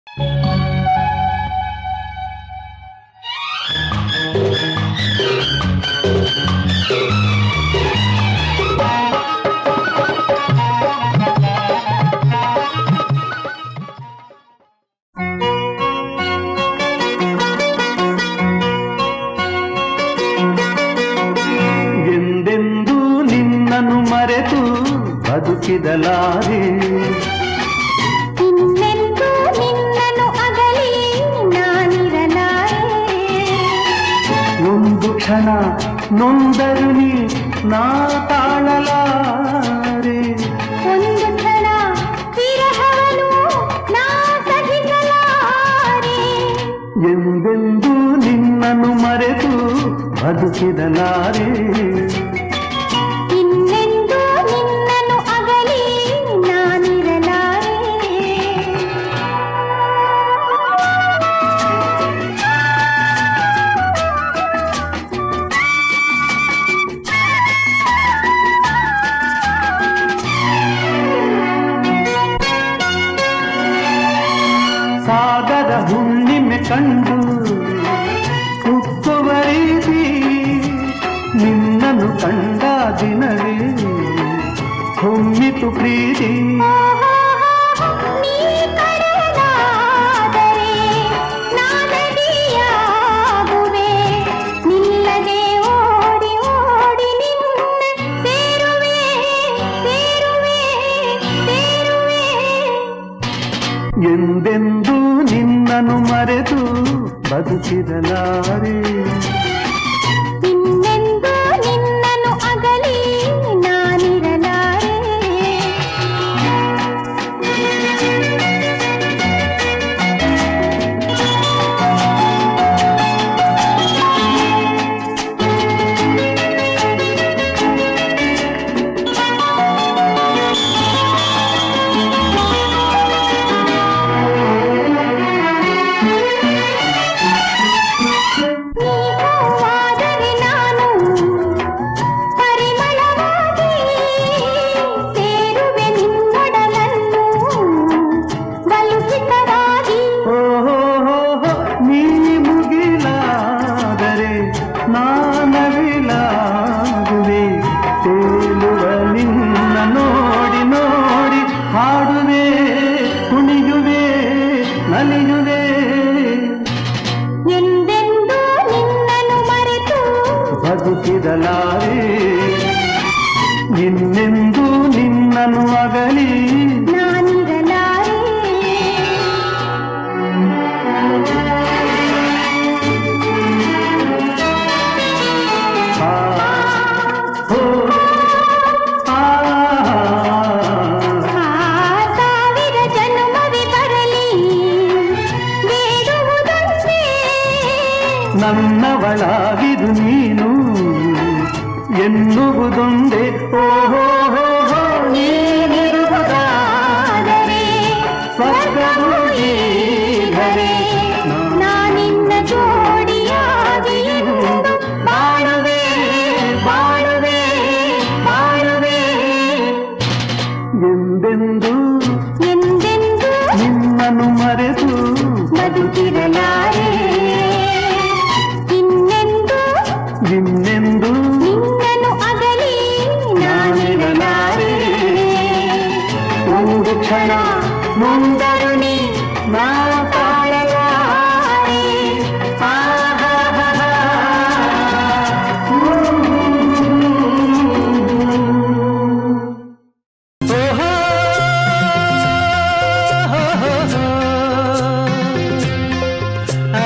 ಎಂದೆಂದೂ ನಿನ್ನನ್ನು ಮರೆತು ಬದುಕಿದಲಾರೆ ಇನ್ನೆಂದೂ ನಿನ್ನನ್ನು ಅಗಲಿ ನಾನಿರಲಾರೆ ಒಂದು ಕ್ಷಣ ನೊಂದರು ನೀ ನಾ ತಾಳಲಾರೆ ಒಂದು ಕ್ಷಣ ವಿರಹವನು ನಾ ಸಹಿಸಲಾರೆ ಎಂದೆಂದೂ ನಿನ್ನನ್ನು ಮರೆತು ಬದುಕಿದಲಾರೆ ಇನ್ನೆಂದೂ ನಿನ್ನನ್ನು ಅಗಲಿ ನಾನಿರಲಾರೆ ಸಾಗರ ಹುಣ್ಣಿಮೆ ಕಂಡು ಉಕ್ಕುವ ರೀತಿ ನಿನ್ನನ್ನು ಕಂಡ ದಿನವೇ ಹೊಮ್ಮಿತು ಪ್ರೀತಿ ನೀ ಕರೆದಾದರೆ ನಾನದಿಯಾಗುವೆ ನಿಲ್ಲದೆ ಓಡಿ ಓಡಿ ನಿನ್ನ ಸೇರುವೆ ಸೇರುವೆ ಸೇರುವೆ ಎಂದೆಂದೂ ನಿನ್ನನ್ನು ಮರೆತು ಬದುಕಿದಲಾರೆ ಇನ್ನೆಂದೂ ನಿನ್ನನ್ನು ಅಗಲಿ ನಾನಿರಲಾರೆ ನೀವಾದರೆ ನಾನು ಪರಿಮಳವಾಗಿ ಸೇರುವೆ ನಿನ್ನೊಡಲನ್ನು ಬಲುಹಿತವಾಗಿ ಓಹೋ ನೀ ಮುಗಿಲಾದರೆ ನಾನವಿಲಾಗುವೆ ತೇಲುವ ನಿನ್ನ ನೋಡಿ ನೋಡಿ ಹಾಡುವೆ ಕುಣಿಯುವೆ ನಲಿಯುವೆ ಎಂದೆಂದೂ ನಿನ್ನನ್ನು ಮರೆತು ಬದುಕಿದಲಾರೆ ಇನ್ನೆಂದೂ ನಿನ್ನನ್ನು ಅಗಲಿ ನಾನಿರಲಾರೆ ಆ, ಓ, ಆ, ಆ ಸಾವಿರ ಜನ್ಮವೇ ಬರಲಿ ಬೇಡುವುದೊಂದೇ ನನ್ನವಳಾಗಿದು ನೀನು ಎನ್ನುವುದೊಂದೇ ಓಹೋ ನೀನಿರುವುದಾದರೆ ಸ್ವರ್ಗವು ಈಗಲೇ ನಾನಿನ್ನ ಜೋಡಿಯಾಗಿ ಎಂದು ಬಾಳುವೆ ಬಾಳುವೆ ಬಾಳುವೆ ಎಂದೆಂದೂ ಎಂದೆಂದೂ ನಿನ್ನನ್ನು ಮರೆತು ಬದುಕಿರಲಾರೆ ಇನ್ನೆಂದೂ ಇನ್ನೆಂದೂ ನಿನ್ನನ್ನು ಅಗಲಿ ನಾನಿರಲಾರೆ ಒಂದು ಕ್ಷಣ ಮುಂದರು ನೀ ನಾ ತಾಳಲಾರೆ. ಓಹೋ, ಆ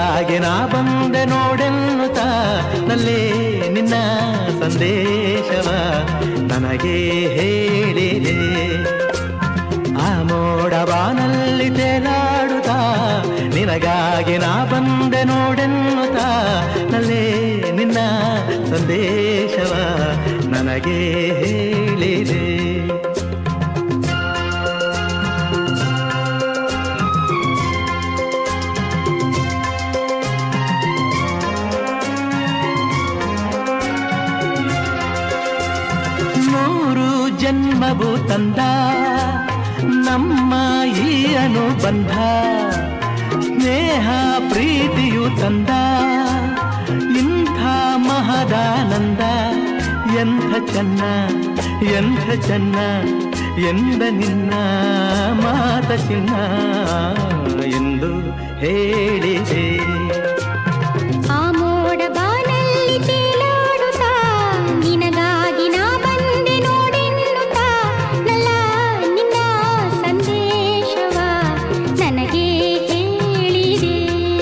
ನಿನಗಾಗಿ ನಾ ಬಂದೆ ನೋಡೆನ್ನುತ್ತ ನಲ್ಲೇ ನಿನ್ನ ಸಂದೇಶವ ನನಗೆ ಹೇಳಿದೆ ಆ ಮೋಡ ಬಾನಲ್ಲಿ ತೇಲಾಡುತ್ತಾ ನಿನಗಾಗಿ ನಾ ಬಂದೆ ನೋಡೆನ್ನುತ್ತಾ ನಲ್ಲೇ ನಿನ್ನ ಸಂದೇಶವ ನನಗೆ ಹೇಳಿದೆ ನೂರು ಜನ್ಮವು ತಂದ ನಮ್ಮ ಈ ಅನುಬಂಧ ಸ್ನೇಹ ಪ್ರೀತಿಯು ತಂದ ಇಂಥ ಮಹದಾನಂದ ಎಂಥ ಚೆನ್ನ ಎಂಥ ಚೆನ್ನ ಎಂದ ನಿನ್ನ ಮಾತ ಚಿನ್ನ ಎಂದು ಹೇಳಿದೆ ಆ ಮೋಡ ಬಾನಲ್ಲಿ ತೇಲಾಡುತ್ತಾ ನಿನಗಾಗಿ ನಾ ಬಂದೆ ನೋಡೆನ್ನುತ್ತಾ ನಲ್ಲ ನಿನ್ನ ಸಂದೇಶವ ನನಗೆ ಹೇಳಿದೆ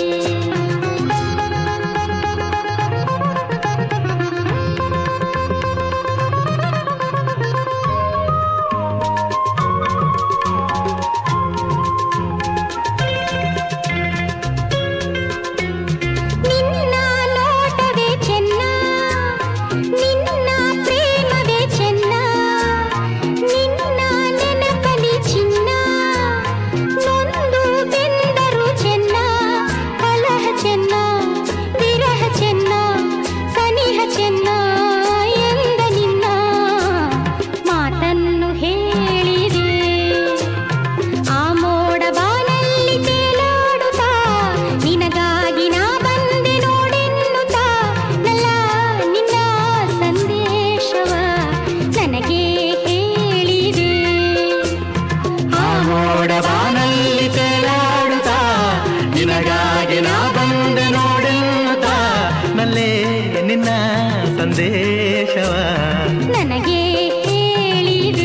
ನಿನ್ನ ನೋಟವೇ ಚೆನ್ನ ನಿನ್ನ ಪ್ರೇಮವೇ ಚೆನ್ನ ನಿನ್ನ ನೆನಪಲಿ ಚಿನ್ನ ನೊಂದು ಬೆಂದರು ಚೆನ್ನ ಕಲಹ ಚೆನ್ನ ವಿರಹ ಚೆನ್ನ ಸನಿಹ ಚೆನ್ನ ಎಂದ ನಿನ್ನ ಮಾತನ್ನು ಹೇಳಿದೆ ಆ ಮೋಡ ಬಾನಲ್ಲಿ ತೇಲಾಡುತ್ತಾ ನಿನಗಾಗಿ ನಾ ಬಂದೆ ನೋಡೆನ್ನುತ್ತಾ ನಲ್ಲ ನಿನ್ನ ಸಂದೇಶವ ನನಗೆ ಹೇಳಿದೆ ಆ ಮೋಡ ಬಾನಲ್ಲಿ ತೇಲಾಡುತ್ತಾ ನಿನಗಾಗಿ ನಾ ಬಂದೆ ನೋಡೆನ್ನುತ್ತಾ ನಲ್ಲೇ ನಿನ್ನ ಸಂದೇಶವ ನನಗೆ ಹೇಳಿದೆ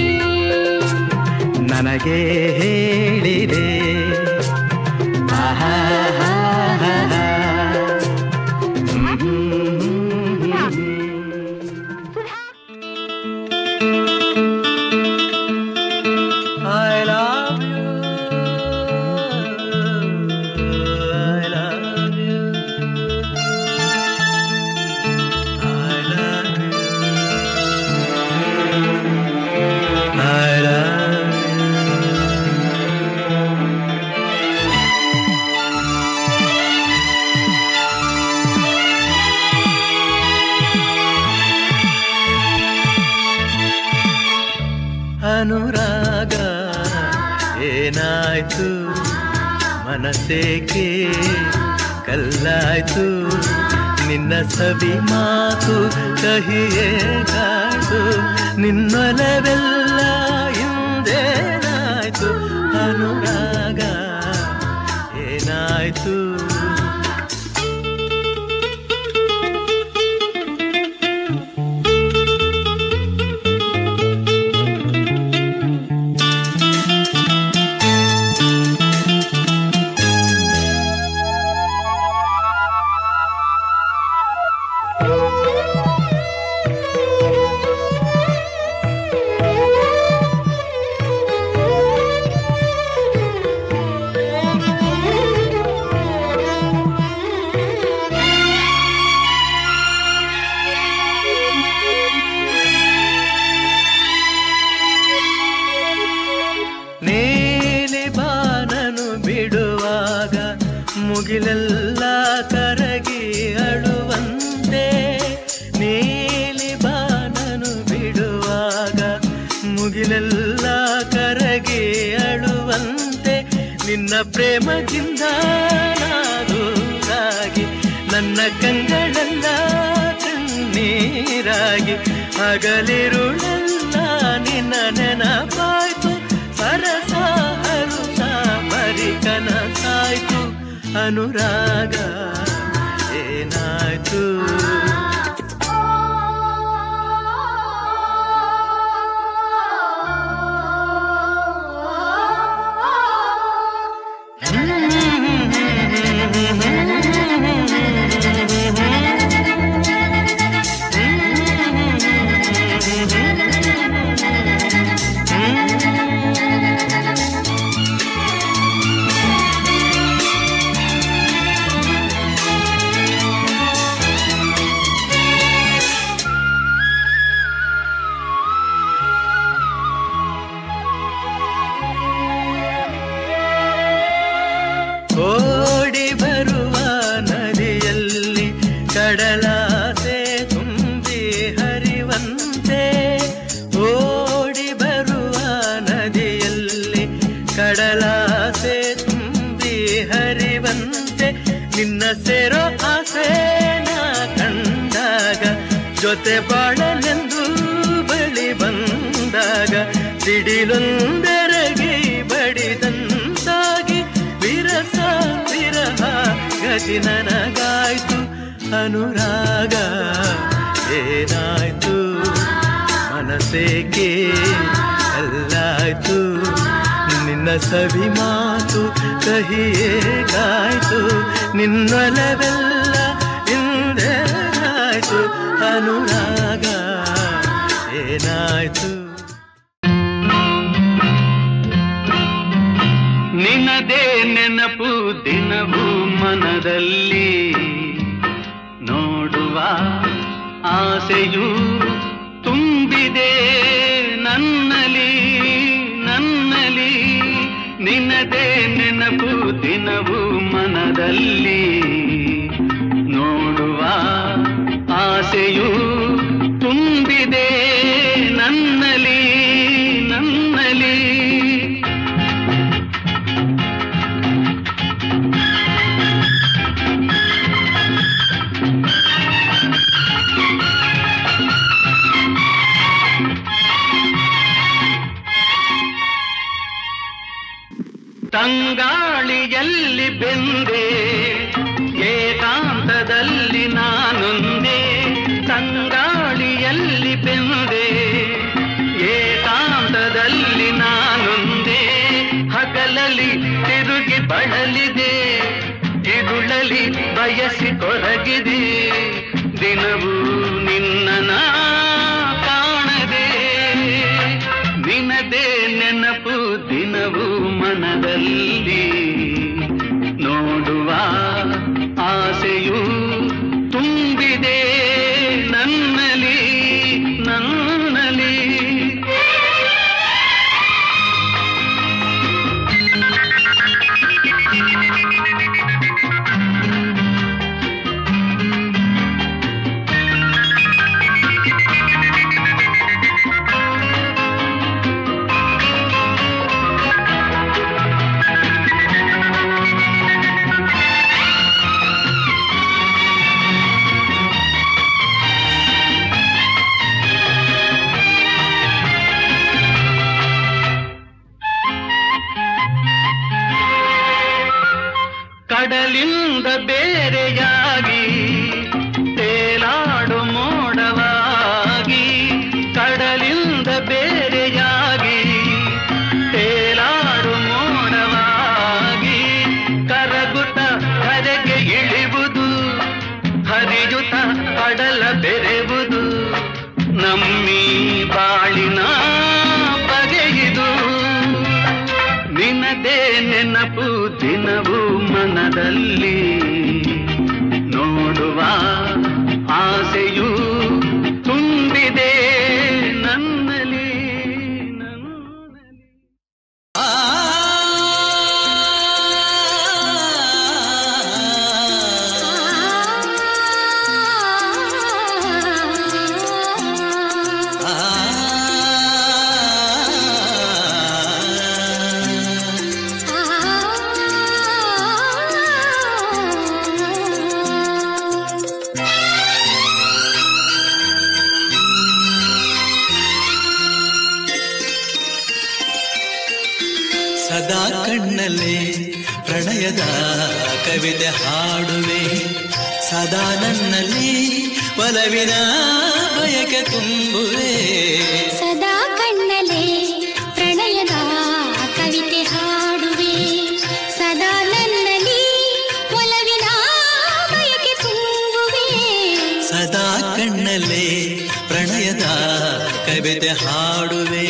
ನನಗೆ ಹೇಳಿದೆ ಆಹಾ ಹಾ ಹಾ ಹಾ. I love you. I love you. I love you. I love ಅನುರಾಗ ಏನಾಯ್ತು ಮನಸ್ಸೇಕೆ ಕಲ್ಲಾಯ್ತು ನಿನ್ನ ಸವಿ ಮಾತು ಕಹಿಯೇ ಕಾಯ್ತು ನಿನ್ನೊಲವೆಲ್ಲ ಹಿಂದೇನಾಯ್ತು ಅನುರಾಗ ಏನಾಯ್ತು ನೀಲಿ ಬಾನನು ಬಿಡುವಾಗ ಮುಗಿಲೆಲ್ಲ ಕರಗಿ ಅಳುವಂತೆ ನೀಲಿ ಬಾನನು ಬಿಡುವಾಗ ಮುಗಿಲೆಲ್ಲ ಕರಗಿ ಅಳುವಂತೆ ನಿನ್ನ ಪ್ರೇಮದಿಂದ ನಾದೂರಾಗಿ ನನ್ನ ಕಂಗಳೆಲ್ಲ ಕಣ್ಣೀರಾಗಿ ಹಗಲಿರುಳೆಲ್ಲ ನಿನ್ನ ನೆನಪಾಯ್ತು ಸರಸ ಹರುಷ ಬರಿ ಕನಸಾಯ್ತು ಅನುರಾಗ ಏನಾಯ್ತು ಆ ಸೇರೋ ಆಸೆನ ಕಂಡಾಗ ಜೊತೆ ಬಾಳಲೆಂದು ಬಳಿ ಬಂದಾಗ ಸಿಡಿಲೊಂದೆರಗಿ ಬಡಿದಂತಾಗಿ ವಿರಸ ವಿರಹ ಗತಿ ನನಗಾಯ್ತು ಅನುರಾಗ ಏನಾಯ್ತು ಮನಸ್ಸೇಕೆ ಅಲ್ಲಾಯ್ತು ನಿನ್ನ ಸವಿ ಮಾತು ಕಹಿಯೇಗಾಯ್ತು ನಿನ್ನೊಲವೆಲ್ಲ ಹಿಂದೇನಾಯ್ತು ಅನುರಾಗ ಏನಾಯ್ತು ನಿನ್ನದೇ ನೆನಪು ದಿನವೂ ಮನದಲ್ಲಿ ನೋಡುವ ಆಸೆಯು ತುಂಬಿದೆ ನನ್ನಲಿ ನನ್ನಲಿ ನಿನ್ನದೇ ನೆನಪು ದಿನವೂ ಮನದಲ್ಲಿ ನೋಡುವ ಆಸೆಯು ತುಂಬಿದೆ ನನ್ನಲಿ ನನ್ನಲಿ ತಂಗಾಳಿಯಲ್ಲಿ ಬೆಂದೆ ಏಕಾಂತದಲ್ಲಿ ನಾನೊಂದೇ ತಂಗಾಳಿಯಲ್ಲಿ ಬೆಂದೆ ಏಕಾಂತದಲ್ಲಿ ನಾನೊಂದೇ ಹಗಲಲ್ಲಿ ತಿರುಗಿ ಬಳಲಿದೆ ಇರುಳಲಿ ಬಯಸಿ ಕೊರಗಿದೆ ದಿನವೂ ನಿನ್ನ ಕಾಣದೆ ನಿನದೇ ನೆನಪು ದಿನವೂ ಮನದಲ್ಲಿ ನೋಡುವ ಆಸೆಯು ತುಂಬಿದೆ ನನ್ನಲಿ ನನ್ನಲಿ ಕಡಲಿಂದ ಬೇರೆಯಾಗಿ ತೇಲಾಡು ಮೋಡವಾಗಿ ಕಡಲಿಂದ ಬೇರೆಯಾಗಿ ತೇಲಾಡು ಮೋಡವಾಗಿ ಕರಗುತ್ತ ಕರೆಗೆ ಇಳಿವುದು ಹರಿಯುತ್ತ ಕಡಲ ಬೆರೆವುದು ನಮ್ಮಿ ಬಾಳಿನ ಬಗೆಯಿದು ನಿನದೇ ನೆನಪು ದಿನವೂ ಮನದಲ್ಲಿ ನೋಡುವ ಆಸೆಯು ತುಂಬಿದೆ ನನ್ನಲಿ ನನ್ನಲಿ ಸದಾ ಕಣ್ಣಲ್ಲೇ ಪ್ರಣಯದ ಕವಿತೆ ಹಾಡುವೆ ಸದಾ ನನ್ನಲ್ಲಿ ಒಲವಿನ ಬಯಕೆ ತುಂಬುವೆ ಸದಾ ಕಣ್ಣಲೆ ಪ್ರಣಯದ ಕವಿತೆ ಹಾಡುವೆ ಸದಾ ನನ್ನಲ್ಲಿ ಒಲವಿನ ಬಯಕೆ ತುಂಬುವೆ ಸದಾ ಕಣ್ಣಲ್ಲೇ ಪ್ರಣಯದ ಕವಿತೆ ಹಾಡುವೆ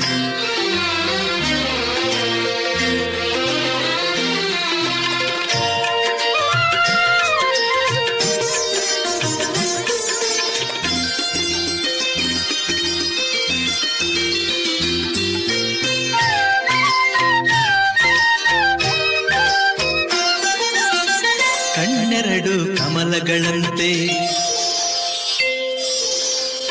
ಕಣ್ಣೆರಡು ಕಮಲಗಳಂತೆ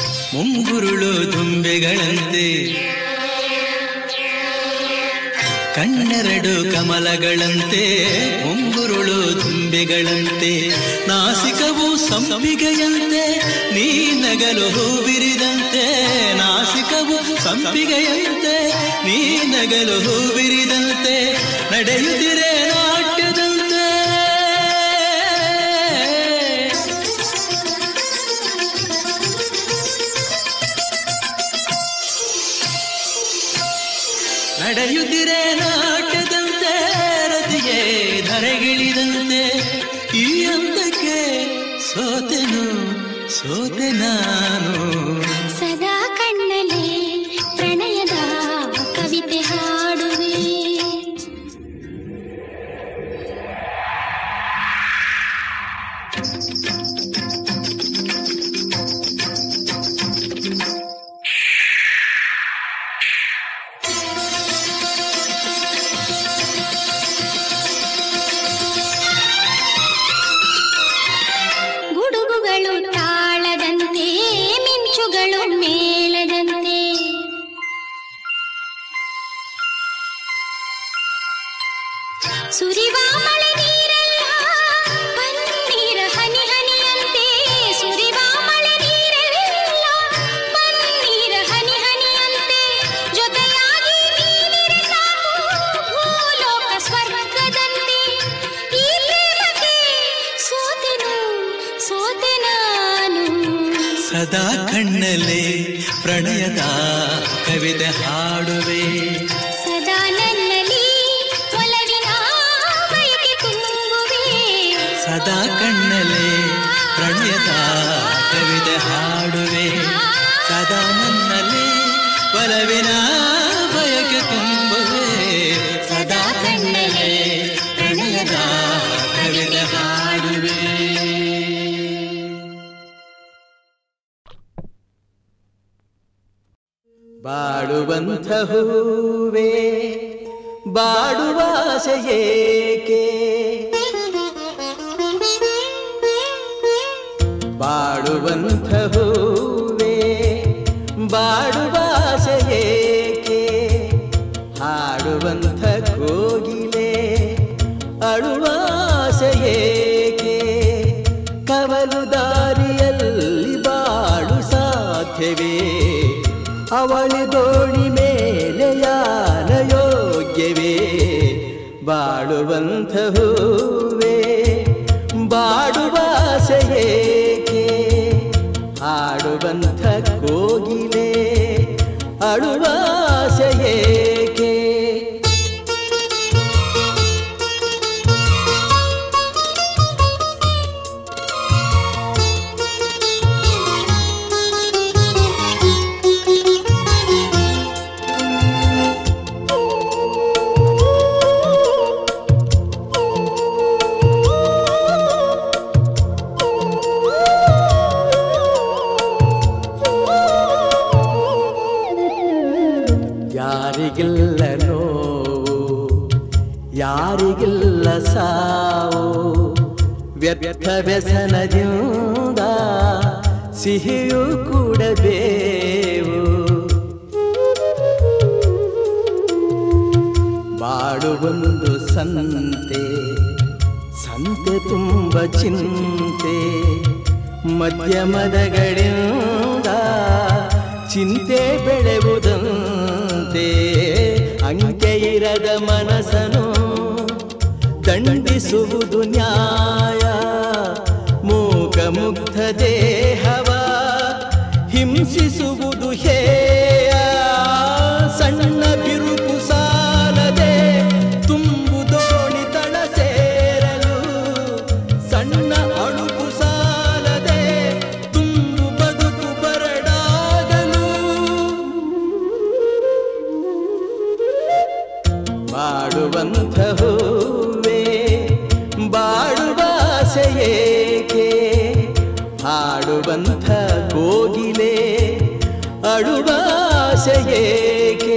ಮುಂಗುರುಳು ದುಂಬೆಗಳಂತೆ ಕಣ್ಣೆರಡು ಕಮಲಗಳಂತೆ ಮುಂಗುರುಳು ದುಂಬೆಗಳಂತೆ ನಾಸಿಕವು ಸಂಪಿಗೆಯಂತೆ ನೀ ನಗಲು ಹೂವಿರಿದಂತೆ ನಾಸಿಕವು ಸಂಪಿಗೆಯಂತೆ ನೀ ನಗಲು ಹೂವಿರಿದಂತೆ ನಡೆಯುತ್ತಿರೆ ನಾಟ್ಯದಂತೆ ನಡೆಯುತ್ತಿರೆ ನಾಟ್ಯದಂತೆ ರತಿಗೆ ಧರೆಗಿಳಿದಂತೆ ಈ ಹಂತಕ್ಕೆ ಸೋತೆನು ಸೋತೆ ನಾನು ಸದಾ ಕಣ್ಣಲ್ಲಿ ಪ್ರಣಯದ ಕವಿತೆ ಹಾಡುವೆ ಗುಡುಗುಗಳು ತಾಳದಂತೆ ಮಿಂಚುಗಳು ಮೇಳದಂತೆ ಸುರಿವ ಮಳೆ ನೀರೆಲ್ಲ ಪನ್ನೀರ ಹನಿ ಹನಿಯಂತೆ ಸುರಿವ ಮಳೆ ನೀರೆಲ್ಲ ಪನ್ನೀರ ಹನಿ ಹನಿಯಂತೆ ಜೊತೆಯಾಗಿ ನೀನಿರೆ ಸಾಕು ಭೂಲೋಕ ಸ್ವರ್ಗದಂತೆ ಈ ಪ್ರೇಮಕ್ಕೆ ಸೋತೆನು ಸೋತೆ ನಾನು ಸದಾ ಕಣ್ಣಲ್ಲೇ ಪ್ರಣಯದ ಕವಿತೆ ಹಾಡುವೆ ಸದಾ ನನ್ನಲ್ಲಿ ಒಲವಿನ ಬಯಕೆ ತುಂಬುವೆ ಸದಾ ಕಣ್ಣಲ್ಲೇ ಪ್ರಣಯದ ಕವಿತೆ ಹಾಡುವೆ ಸದಾ ನನ್ನಲ್ಲಿ ಒಲವಿನ ಬಯಕೆ ತುಂಬುವೆ ಸದಾ ಕಣ್ಣಲ್ಲೇ ಪ್ರಣಯದ ಕವಿತೆ ಹಾಡುವೆ ಬಾಡುವಂಥ ಹೂವೇ ಬಾಡುವ ಆಸೆಯೇಕೆ ಬಾಡುವಂಥ ಹೂವೇ ಬಾಡುವ ಆಸೆಯೇಕೆ ಹಾಡುವಂಥ ಕೋಗಿಲೆ ಅಳುವ ಆಸೆಯೇಕೆ ಕವಲು ದಾರಿಯಲ್ಲಿ ಬಾಳು ಸಾಧ್ಯವೇ ಅವಳಿ ದೋಣಿ ಮೇಲೆ ಯಾನ ಯೋಗ್ಯವೇ ಬಾಳುವಂಥ ಹೂವೇ ಬಾಡುವ ಆಸೆಯೇಕೆ ಹಾಡುವಂಥ ಕೋಗಿಲೆ ಅಳುವ ಆಸೆಯೇಕೆ ಯಾರಿಗಿಲ್ಲ ನೋವು ಯಾರಿಗಿಲ್ಲ ಸಾವು ವ್ಯರ್ಥ ವ್ಯಸನದಿಂದ ಸಿಹಿಯೂ ಕೂಡಬೇವು ಬಾಡುವೊಂದು ಸಂತೆ ಸಂತೆ ತುಂಬ ಚಿಂತೆ ಮಧ್ಯಮದಗಳಿಂದ ಚಿಂತೆ ಬೆಳೆಯುವುದಂತೆ ಅಂಕೆ ಇರದ ಮನಸ್ಸನು ದಂಡಿಸುವುದು ನ್ಯಾಯ ಮೂಕ ಮುಗ್ಧ ದೇಹವ ಹಿಂಸಿಸುವುದು ಹೇಯ ಸಣ್ಣ ಬಿರುಕು ಸಾಲದೆ ತುಂಬು ದೋಣಿ ತಳ ಸೇರಲು ಸಣ್ಣ ಅಳುಕು ಸಾಲದೆ ತುಂಬು ಬದುಕು ಬರಡಾಗಲು ಬಾಡುವಂಥ ಹೂವೇ ಬಾಡುವ ಆಸೆಯೇಕೆ ಹಾಡುವಂಥ ಕೋಗಿಲೆ ಅಳುವ ಆಸೆಯೇಕೆ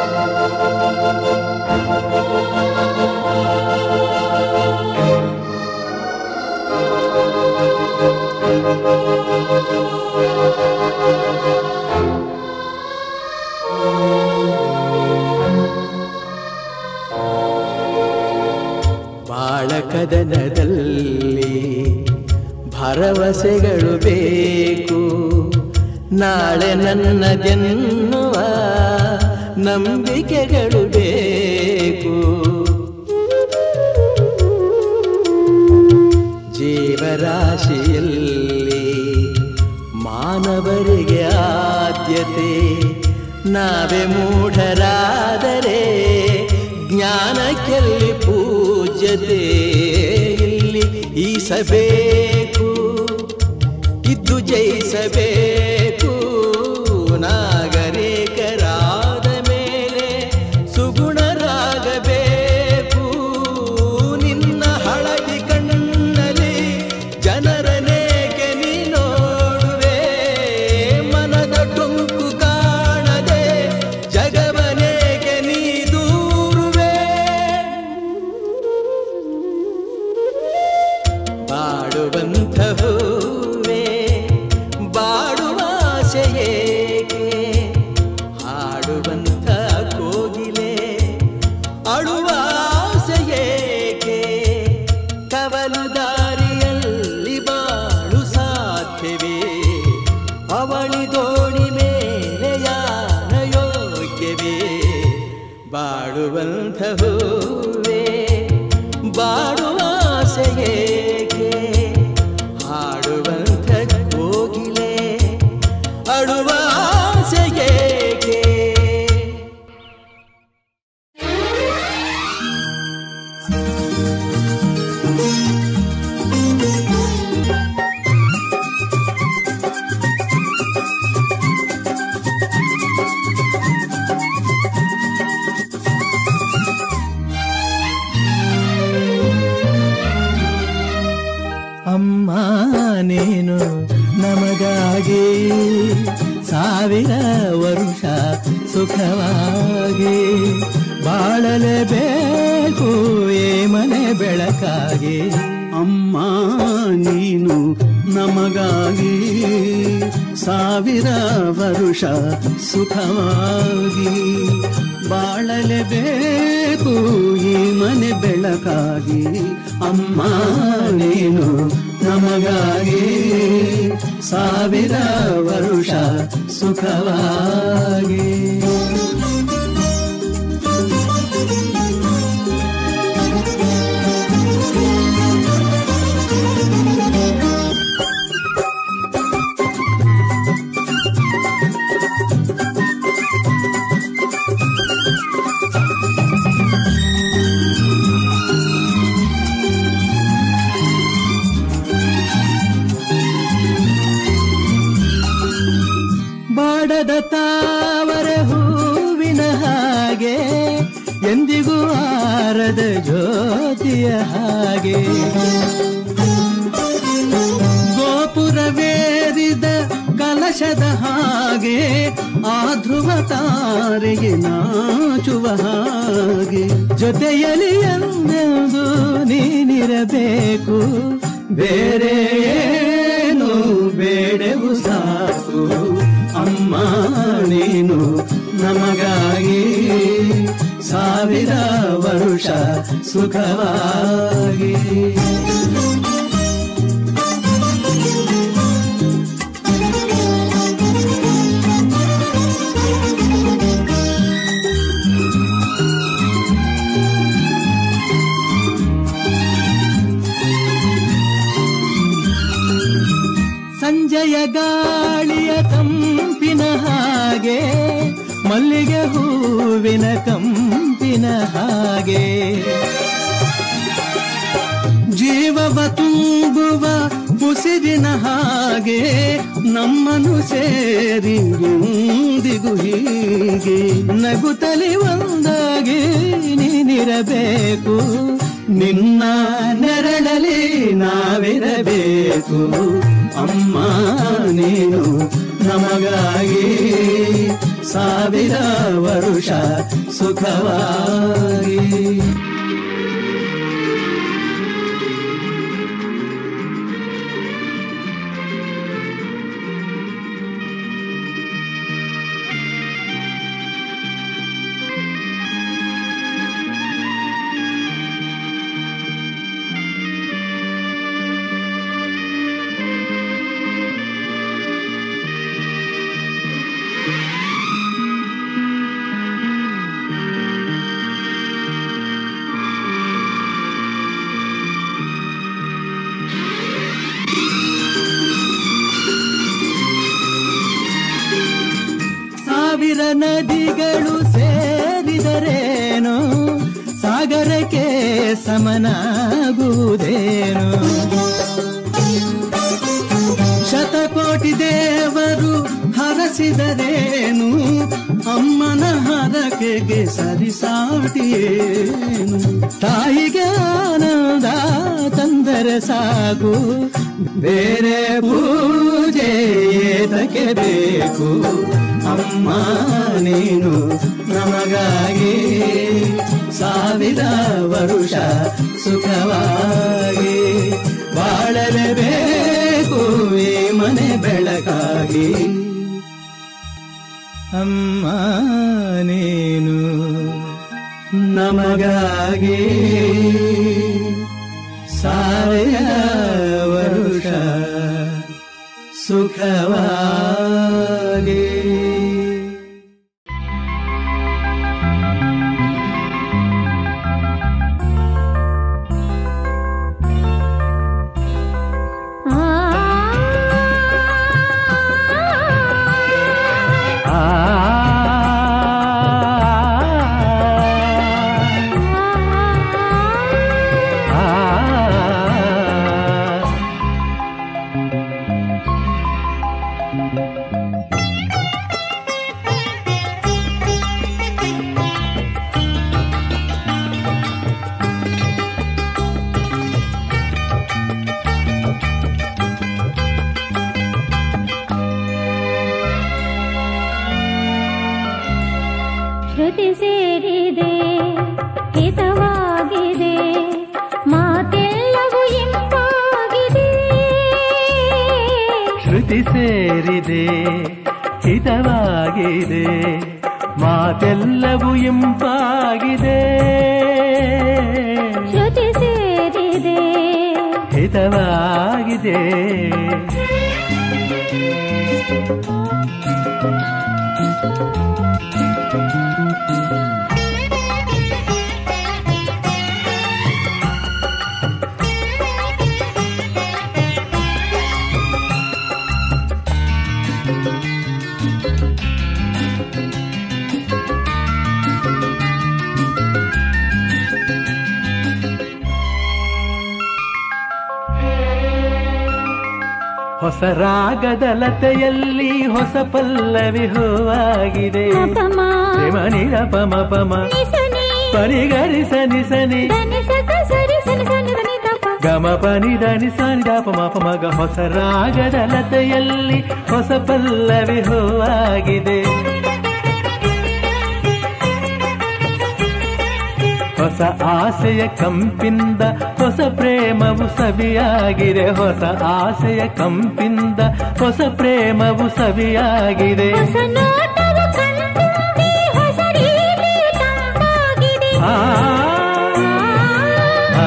ಬಾಳ ಕದನದಲ್ಲಿ ಭರವಸೆಗಳು ಬೇಕು ನಾಳೆ ನನ್ನದೆನ್ನುವ ನಂಬಿಕೆಗಳು ಬೇಕು ಜೀವರಾಶಿಯಲ್ಲಿ ಮಾನವರಿಗೆ ಆದ್ಯತೆ ನಾವೇ ಮೂಢರಾದರೆ ಜ್ಞಾನಕ್ಕೆಲ್ಲಿ ಪೂಜ್ಯತೆ ಇಲ್ಲಿ ಈಸಬೇಕು ಇದ್ದು ಜಯಿಸಬೇಕು ನಾಗರಿಕರಾದ ಮೇಲೆ ಸುಗುಣರಾಗಬೇಕು ನಿನ್ನ ಹಳದಿ ಕಣ್ಣಲ್ಲಿ ಜನರನೇಕೆ ನೀ ನೋಡುವೆ ಮನದ ಟುಂಕು ಕಾಣದೆ ಜಗವನೇಕೆ ನೀ ದೂರುವೆ ಬಾಡುವಂಥ ಹೂವೇ ಬಾಡುವ ಆಸೆಯೇಕೆ ಹಾಡುವಂಥ ಕೋಗಿಲೆ ಅಳುವ ಆಸೆಯೇಕೆ ಕವಲು ದಾರಿಯಲ್ಲಿ ಬಾಳು ಸಾಧ್ಯವೇ ಅವಳಿ ದೋಣಿ ಮೇಲೆ ಯಾನ ಯೋಗ್ಯವೇ ಬಾಡುವಂಥ ಹೂವೇ ಬಾಡುವ ಆಸೆಯೇಕೆ ಹಾಡುವಂಥ ಕೋಗಿಲೆ ಅಳುವ ಆಸೆಯೇಕೆ ಅಮ್ಮ ನೀನು ನಮಗಾಗಿ ಸಾವಿರ ವರುಷ ಸುಖವಾಗಿ ಬಾಳಲೇಬೇಕು ಏ ಮನೆ ಬೆಳಕಾಗಿ ಅಮ್ಮ ನೀನು ನಮಗಾಗಿ ಸಾವಿರ ವರುಷ ಸುಖವಾಗಿ ಬಾಳಲೇಬೇಕು ಈ ಮನೆ ಬೆಳಕಾಗಿ ಅಮ್ಮ ನೀನು ನಮಗಾಗಿ ಸಾವಿರ ವರುಷ ಸುಖವಾಗಿ ಬಾಡದ ತಾವರ ಹೂವಿನ ಹಾಗೆ ಎಂದಿಗೂ ಆರದ ಜ್ಯೋತಿಯ ಹಾಗೆ ಗೋಪುರವೇರಿದ ಕಲಶದ ಹಾಗೆ ಆ ಧ್ರುವ ತಾರೆಗೆ ನಾಚುವ ಹಾಗೆ ಜೊತೆಯಲ್ಲಿ ಎಂದೆಂದು ನೀನಿರಬೇಕು ಬೇರೆ ಏನು ಬೇಡವು ಸಾಕು ಅಮ್ಮ ನೀನು ನಮಗಾಗಿ ಸಾವಿರ ವರುಷ ಸುಖವಾಗಿ ಸಂಜೆಯ ಗಾಳಿಯ ತಂಪಿನ ಹಾಗೆ ಮಲ್ಲಿಗೆ ಹೂವಿನ ಕಂಪಿನ ಹಾಗೆ ಜೀವವ ತುಂಬುವ ಉಸಿರಿನ ಹಾಗೆ ನಮ್ಮನ್ನು ಸೇರಿ ಎಂದಿಗೂ ಹೀಗೆ ನಗುತ್ತಲಿ ಒಂದಾಗಿ ನೀನಿರಬೇಕು ನಿನ್ನ ನೆರಳಲಿ ನಾವಿರಬೇಕು ಅಮ್ಮ ನೀನು ನಮಗಾಗಿ ಸಾವಿರ ವರುಷ ಸುಖವಾಗಿ ಸಾವಿರ ನದಿಗಳು ಸೇರಿದರೇನು ಸಾಗರಕ್ಕೆ ಸಮನಾಗುವುದೇನು ಶತಕೋಟಿ ದೇವರು ಹರಸಿದರೇನು ಅಮ್ಮನ ಹರಕೆಗೆ ಸರಿಸಾಟಿಯೇನು ತಾಯಿಗೆ ಆನಂದ ತಂದರೆ ಸಾಕು ಬೇರೆ ಪೂಜೆ ಏತಕ್ಕೆ ಬೇಕು ಅಮ್ಮ ನೀನು ನಮಗಾಗಿ ಸಾವಿರ ವರುಷ ಸುಖವಾಗಿ ಬಾಳಲೇಬೇಕು ಈ ಮನೆ ಬೆಳಕಾಗಿ ಅಮ್ಮ ನೀನು ನಮಗಾಗಿ ಸಾವಿರ ವರುಷ ಸುಖವಾಗಿ ಶ್ರುತಿ ಸೇರಿದೆ ಹಿತವಾಗಿದೆ ಮಾತೆಲ್ಲವೂ ಇಂಪಾಗಿದೆ ಶ್ರುತಿ ಸೇರಿದೆ ಹಿತವಾಗಿದೆ ಮಾತೆಲ್ಲವೂ ಇಂಪಾಗಿದೆ ಶ್ರುತಿ ಸೇರಿದೆ ಹಿತವಾಗಿದೆ ಹೊಸ ರಾಗದ ಲತೆಯಲ್ಲಿ ಹೊಸ ಪಲ್ಲವಿ ಹೂವಾಗಿದೆ ಅಪಮ ಪ್ರೇಮ ನಿರಪಮ ಪಮ ನಿಸನಿ ಪರಿಗರಿಸ ನಿಸನಿ ಧನಿ ಸಕ ಸರಿ ಸನಿ ಸನಿ ಧನಿ ತಪ ಗಮ ಪನಿ ಧನಿ ಸಾನಿ ದಾಪ ಮಾಪ ಮಗ ಹೊಸ ರಾಗದ ಲತೆಯಲ್ಲಿ ಹೊಸ ಪಲ್ಲವಿ ಹೂವಾಗಿದೆ ಹೊಸ ಆಸೆಯ ಕಂಪಿಂದ ಹೊಸ ಪ್ರೇಮವು ಸವಿಯಾಗಿದೆ ಹೊಸ ಆಸೆಯ ಕಂಪಿಂದ ಹೊಸ ಪ್ರೇಮವು ಸವಿಯಾಗಿದೆ ಹೊಸ ನೋಟವು ಕಣ್ತುಂಬಿ ಹೊಸ ರೀತಿ ತಂಪಾಗಿದೆ ಆ, ಆ,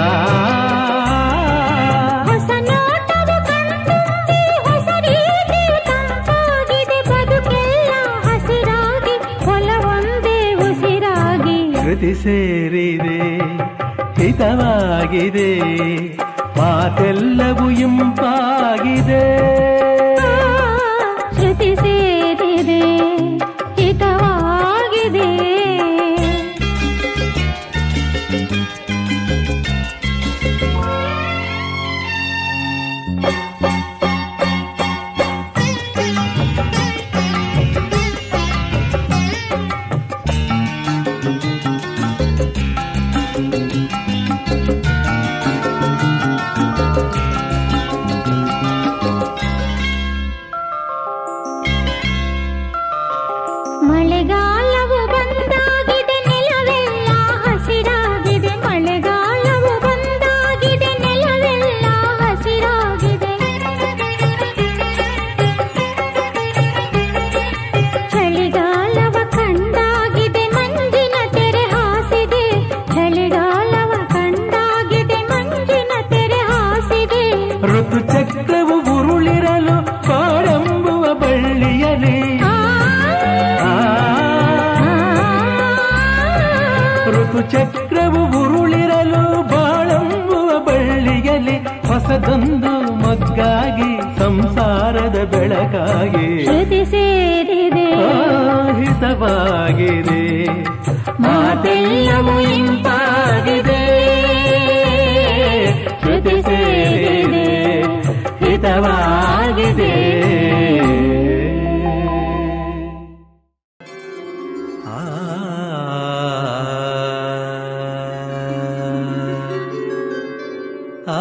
ಹೊಸ ನೋಟವು ಕಣ್ತುಂಬಿ ಹೊಸ ರೀತಿ ತಂಪಾಗಿದೆ ಬದುಕೆಲ್ಲ ಹಸಿರಾಗಿ ಹೊಲವೊಂದೇ ಉಸಿರಾಗಿ ಶ್ರುತಿ ಸೇರಿದೆ ಹಿತವಾಗಿದೆ ಮಾತೆಲ್ಲವೂ ಇಂಪಾಗಿದೆ ಶ್ರುತಿ ಸೇರಿದೆ ಹಿತವಾಗಿದೆ ಋತು ಚಕ್ರವು ಉರುಳಿರಲು ಬಾಳಂಬುವ ಬಳ್ಳಿಯಲ್ಲಿ ಹೊಸದೊಂದು ಮಗ್ಗಾಗಿ ಸಂಸಾರದ ಬೆಳಕಾಗಿ ಶ್ರುತಿ ಸೇರಿದೆ ಹಿತವಾಗಿದೆ ಮಾತೆಲ್ಲವೂ ಇಂಪಾಗಿದೆ ಶ್ರುತಿ ಸೇರಿದೆ ಹಿತವಾಗಿದೆ ಆ ಆ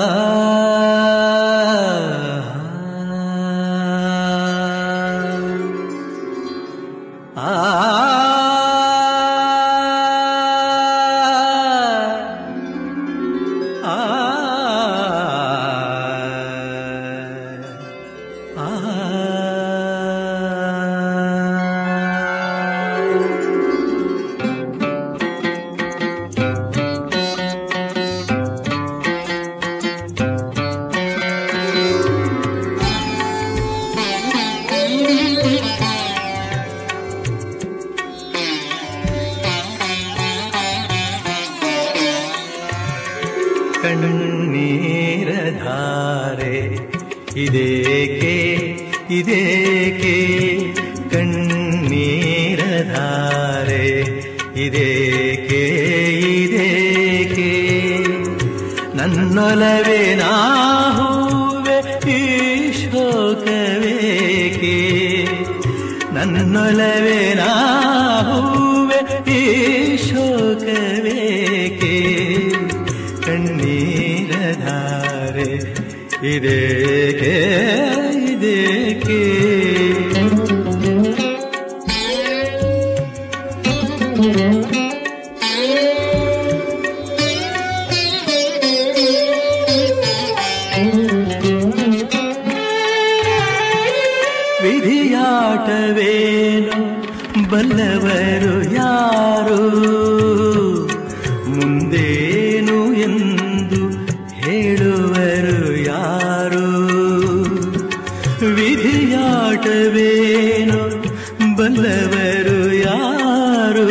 ಕಣ್ಣೀರ ಧಾರೆ ಇದೇಕೆ ಇದೇಕೆ ಕಣ್ಣೀರ ಧಾರೆ ಇದೇಕೆ ಇದೇಕೆ ನನ್ನೊಲವೇ ನಾಹುವೆ ಈ ಶೋಕವೇಕೆ ನನ್ನೊಲವೇ ನಾಹುವೆ ಈ ಶೋಕವೇಕೆ ಕಣ್ಣೀರ ಧಾರೆ ಇದೇಕೆ ಇದೇಕೆ ವಿಧಿಯಾಟವೇನು ಬಲ್ಲವರು ಯಾರು ಮುಂದೇನು ಎಂದು ಹೇಳುವರು ಯಾರು ವಿಧಿಯಾಟವೇನು ಬಲ್ಲವರು ಯಾರು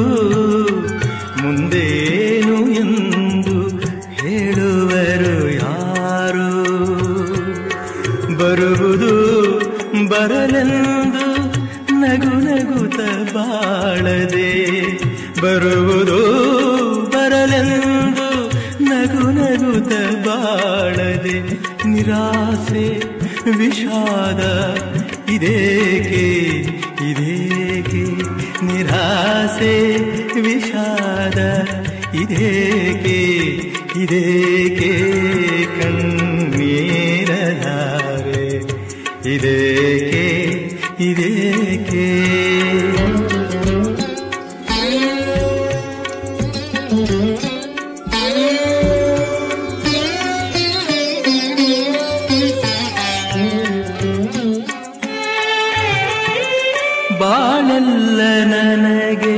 ಮುಂದೇನು ಎಂದು ಹೇಳುವರು ಯಾರು ಬರುವುದು ಬರಲೆಂದು ನಗು ನಗುತ್ತ ಬಾಳದೆ ಬರುವುದು ಬರಲೆಂದು ನಗು ನಗುತ್ತ ಬಾಳದೆ ನಿರಾಸೆ ವಿಷಾದ ಇದೇಕೆ ಇದೇಕೆ ನಿರಾಸೆ ವಿಷಾದ ಇದೇಕೆ ಇದೇಕೆ ಕಣ್ಣೀರ ಧಾರೆ ಇದೇಕೆ ಇದೇಕೆ ಬಾಳೆಲ್ಲ ನನಗೆ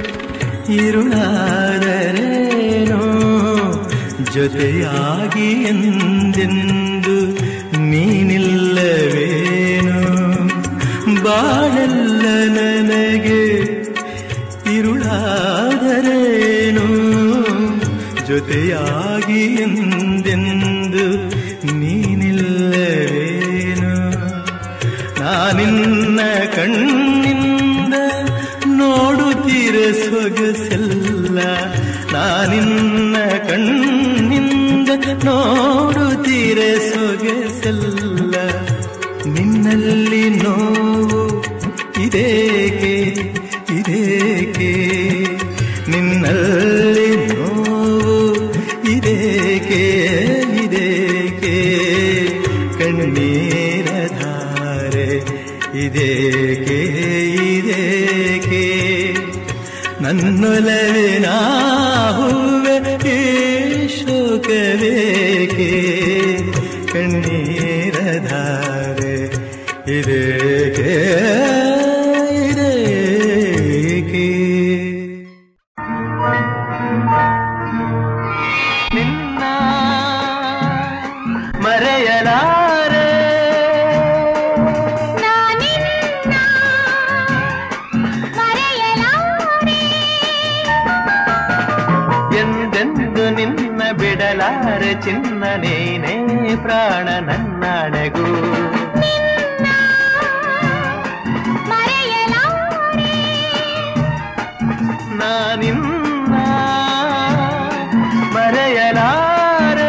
ಇರುಳಾದರೇನೋ ಜೊತೆಯಾಗಿ ಎಂದೆಂದು ನೀನಿಲ್ಲವೇನೋ ಬಾಳೆಲ್ಲ ನನಗೆ ಇರುಳಾದರೇನೋ ಜೊತೆಯಾಗಿ ಎಂದೆಂದು ನೀನಿಲ್ಲವೇನೋ ನಾನಿನ್ನ ಕಣ್ಣಿಂದ ನೋಡುತ್ತೀರ ಸೊಗಸೆಲ್ಲ ನಾನಿನ್ನ ಕಣ್ಣಿಂದ ನೋಡುತ್ತೀರ ಸೊಗಸೆಲ್ಲ ನಿನ್ನಲ್ಲಿ ನೋವು ಇದೇಕೆ ಇದೇಕೆ ನಿನ್ನಲ್ಲಿ ನೋವು ಇದೇಕೆ ಇದೇಕೆ ಕಣ್ಣೀರ ಧಾರೆ ಇದೇಕೆ ಇದೇಕೆ ನನ್ನೊಲವೇ ನಾಹುವೆ ಈ ಶೋಕವೇಕೆ ಕಣ್ಣೀರ ಧಾರೆ ಇದೇಕೆ ಇದೇಕೆ ನಿನ್ನ ಮರೆಯಲಾರೆ ನಾನಿನ್ನ ಮರೆಯಲಾರೆ ಮರೆಯಲಾರೆ ಚಿನ್ನ ನೀನೇ ಪ್ರಾಣ ನನ್ನಾಣೆಗೂ ಮರೆಯಲಾರೆ ನಾನಿನ್ನ ಮರೆಯಲಾರೆ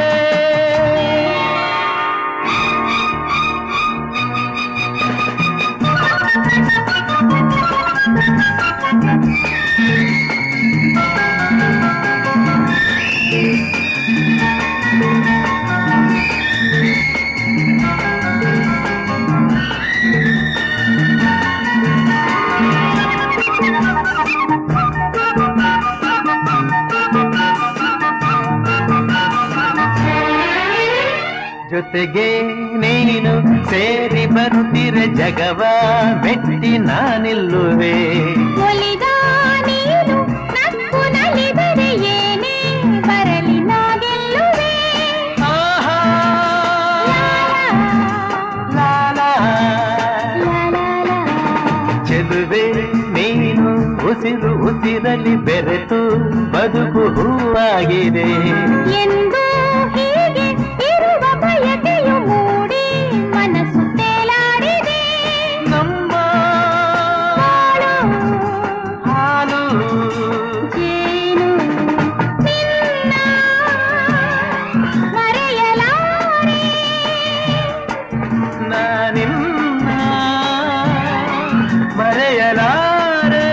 ಜೊತೆಗೆ ನೀನು ಸೇರಿ ಬರುತ್ತಿರೆ ಜಗವ ಮೆಟ್ಟಿ ನಾನಿಲ್ಲುವೆ ಒಲಿದ ನೀನು ನಕ್ಕು ನಲಿದರೆ ಏನೇ ಬರಲಿ ನಾ ಗೆಲ್ಲುವೆ ಆಹಾ ಲಾ, ಲಾಲಾ ಲಾ, ಲಾ, ಲಾ. ಚೆಲುವೆ ನೀನು ಉಸಿರು ಉಸಿರಲಿ ಬೆರೆತು ಬದುಕು ಹೂವಾಗಿದೆ ಎಂದು ಹೀಗೆ ಇರುವ ಬಯಕೆಯು ಮೂಡಿ ಮನಸ್ಸು ತೇಲಾಡಿದೆ ನಮ್ಮ ಬಾಳು ಹಾಲು ಜೇನು ನಿನ್ನ ಮರೆಯಲಾರೆ ನಾನಿನ್ನ ಮರೆಯಲಾರೆ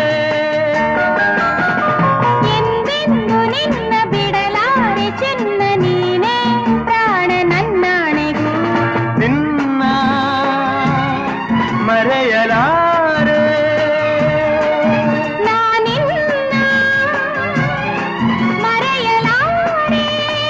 ಎಂದೆಂದು ನಿನ್ನ ಬಿಡಲಾರೆ ಚೆನ್ನ ನೀನೇ ಪ್ರಾಣ ನನ್ನಾಣೆಗೂ ನಿನ್ನ ಮರೆಯಲಾರೆ ನಾನಿನ್ನ ಮರೆಯಲಾರೆ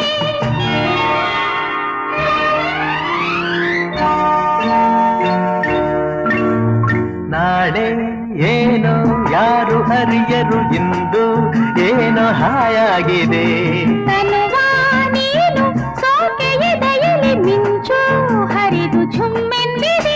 ನಾಳೆ ಏನೋ ಯಾರು ಹರಿಯರು ಇಂದು ಏನೋ ಹಾಯಾಗಿದೆ ತನುವ ನೀನು ಸೋಕೆ ಎದೆಯಲ್ಲಿ ಮಿಂಚು ಹರಿದು ಝುಮ್ಮೆಂದಿದೆ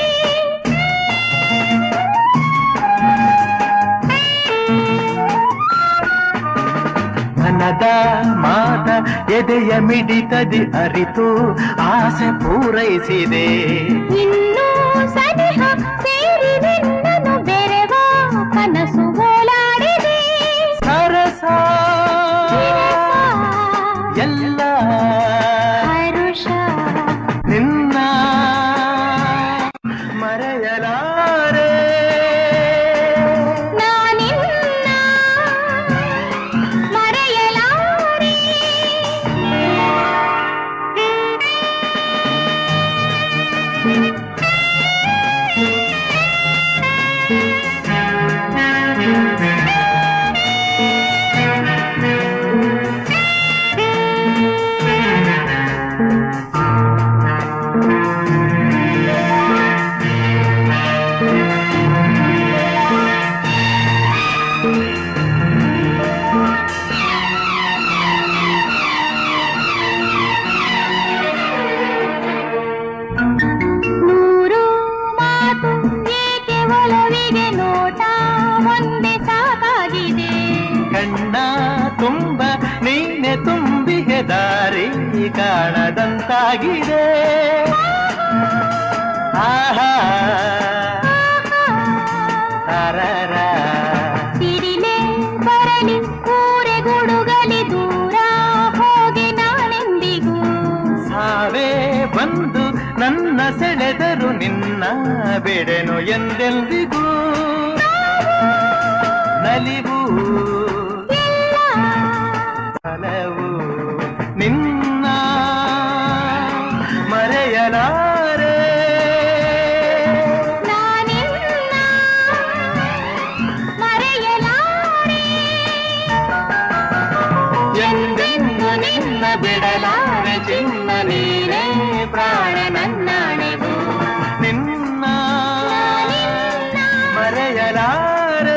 ಮನದ ಮಾತ ಎದೆಯ ಮಿಡಿತದಿ ಅರಿತು ಆಸೆ ಪೂರೈಸಿದೆ ಇನ್ನೂ ಸನಿಹ ಸೇರಿ ನಿನ್ನನು ಬೆರೆವ ಕನಸು ಓಲಾಡಿದೆ ಸರಸ ವಿರಸ, ಎಲ್ಲ ಹರುಷ ನಿನ್ನ ಮರೆಯಲಾರೆ ನಾನಿನ್ನ ಮರೆಯಲಾರೆ ನೂರು ಮಾತು ಏಕೆ ಒಲವಿಗೆ ನೋಟ ಒಂದೇ ಸಾಕಾಗಿದೆ ಕಣ್ಣ ತುಂಬ ನೀನೆ ತುಂಬಿಗೆ ದಾರಿ ಕಾಣದಂತಾಗಿದೆ ಆಹಾ ತರರ ಸಿಡಿಲೆ ಬರಲಿ ಊರೆ ಗುಡುಗಲಿ ದೂರ ಹೋಗಿ ನಾಳೆಂದಿಗೂ ಸಾವೇ ಬಂದು ನನ್ನ ಸೆಳೆದರು ನಿನ್ನ ಬಿಡೆನು ಎಂದೆಂದಿಗೂ ನಲಿವು ಎಲ್ಲ ಹಲವು ನಿನ್ನ ಮರೆಯಲಾರೆ ನಾನಿನ್ನ ಮರೆಯಲಾರೆ ಎಂದೆಂದು ನಿನ್ನ ಬಿಡಲಾರೆ ಚಿನ್ನ ನೀನೇ ಪ್ರಾಣ ನನ್ನಾಣೆವು ನಿನ್ನ ಮರೆಯಲಾರೆ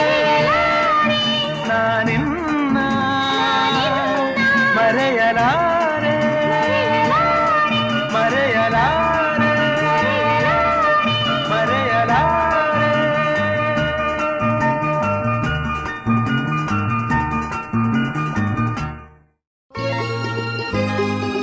ನಾನಿನ್ನ ಮರೆಯಲಾರೆ ಮರೆಯಲಾರೆ ಮರೆಯಲಾರೆ ಿ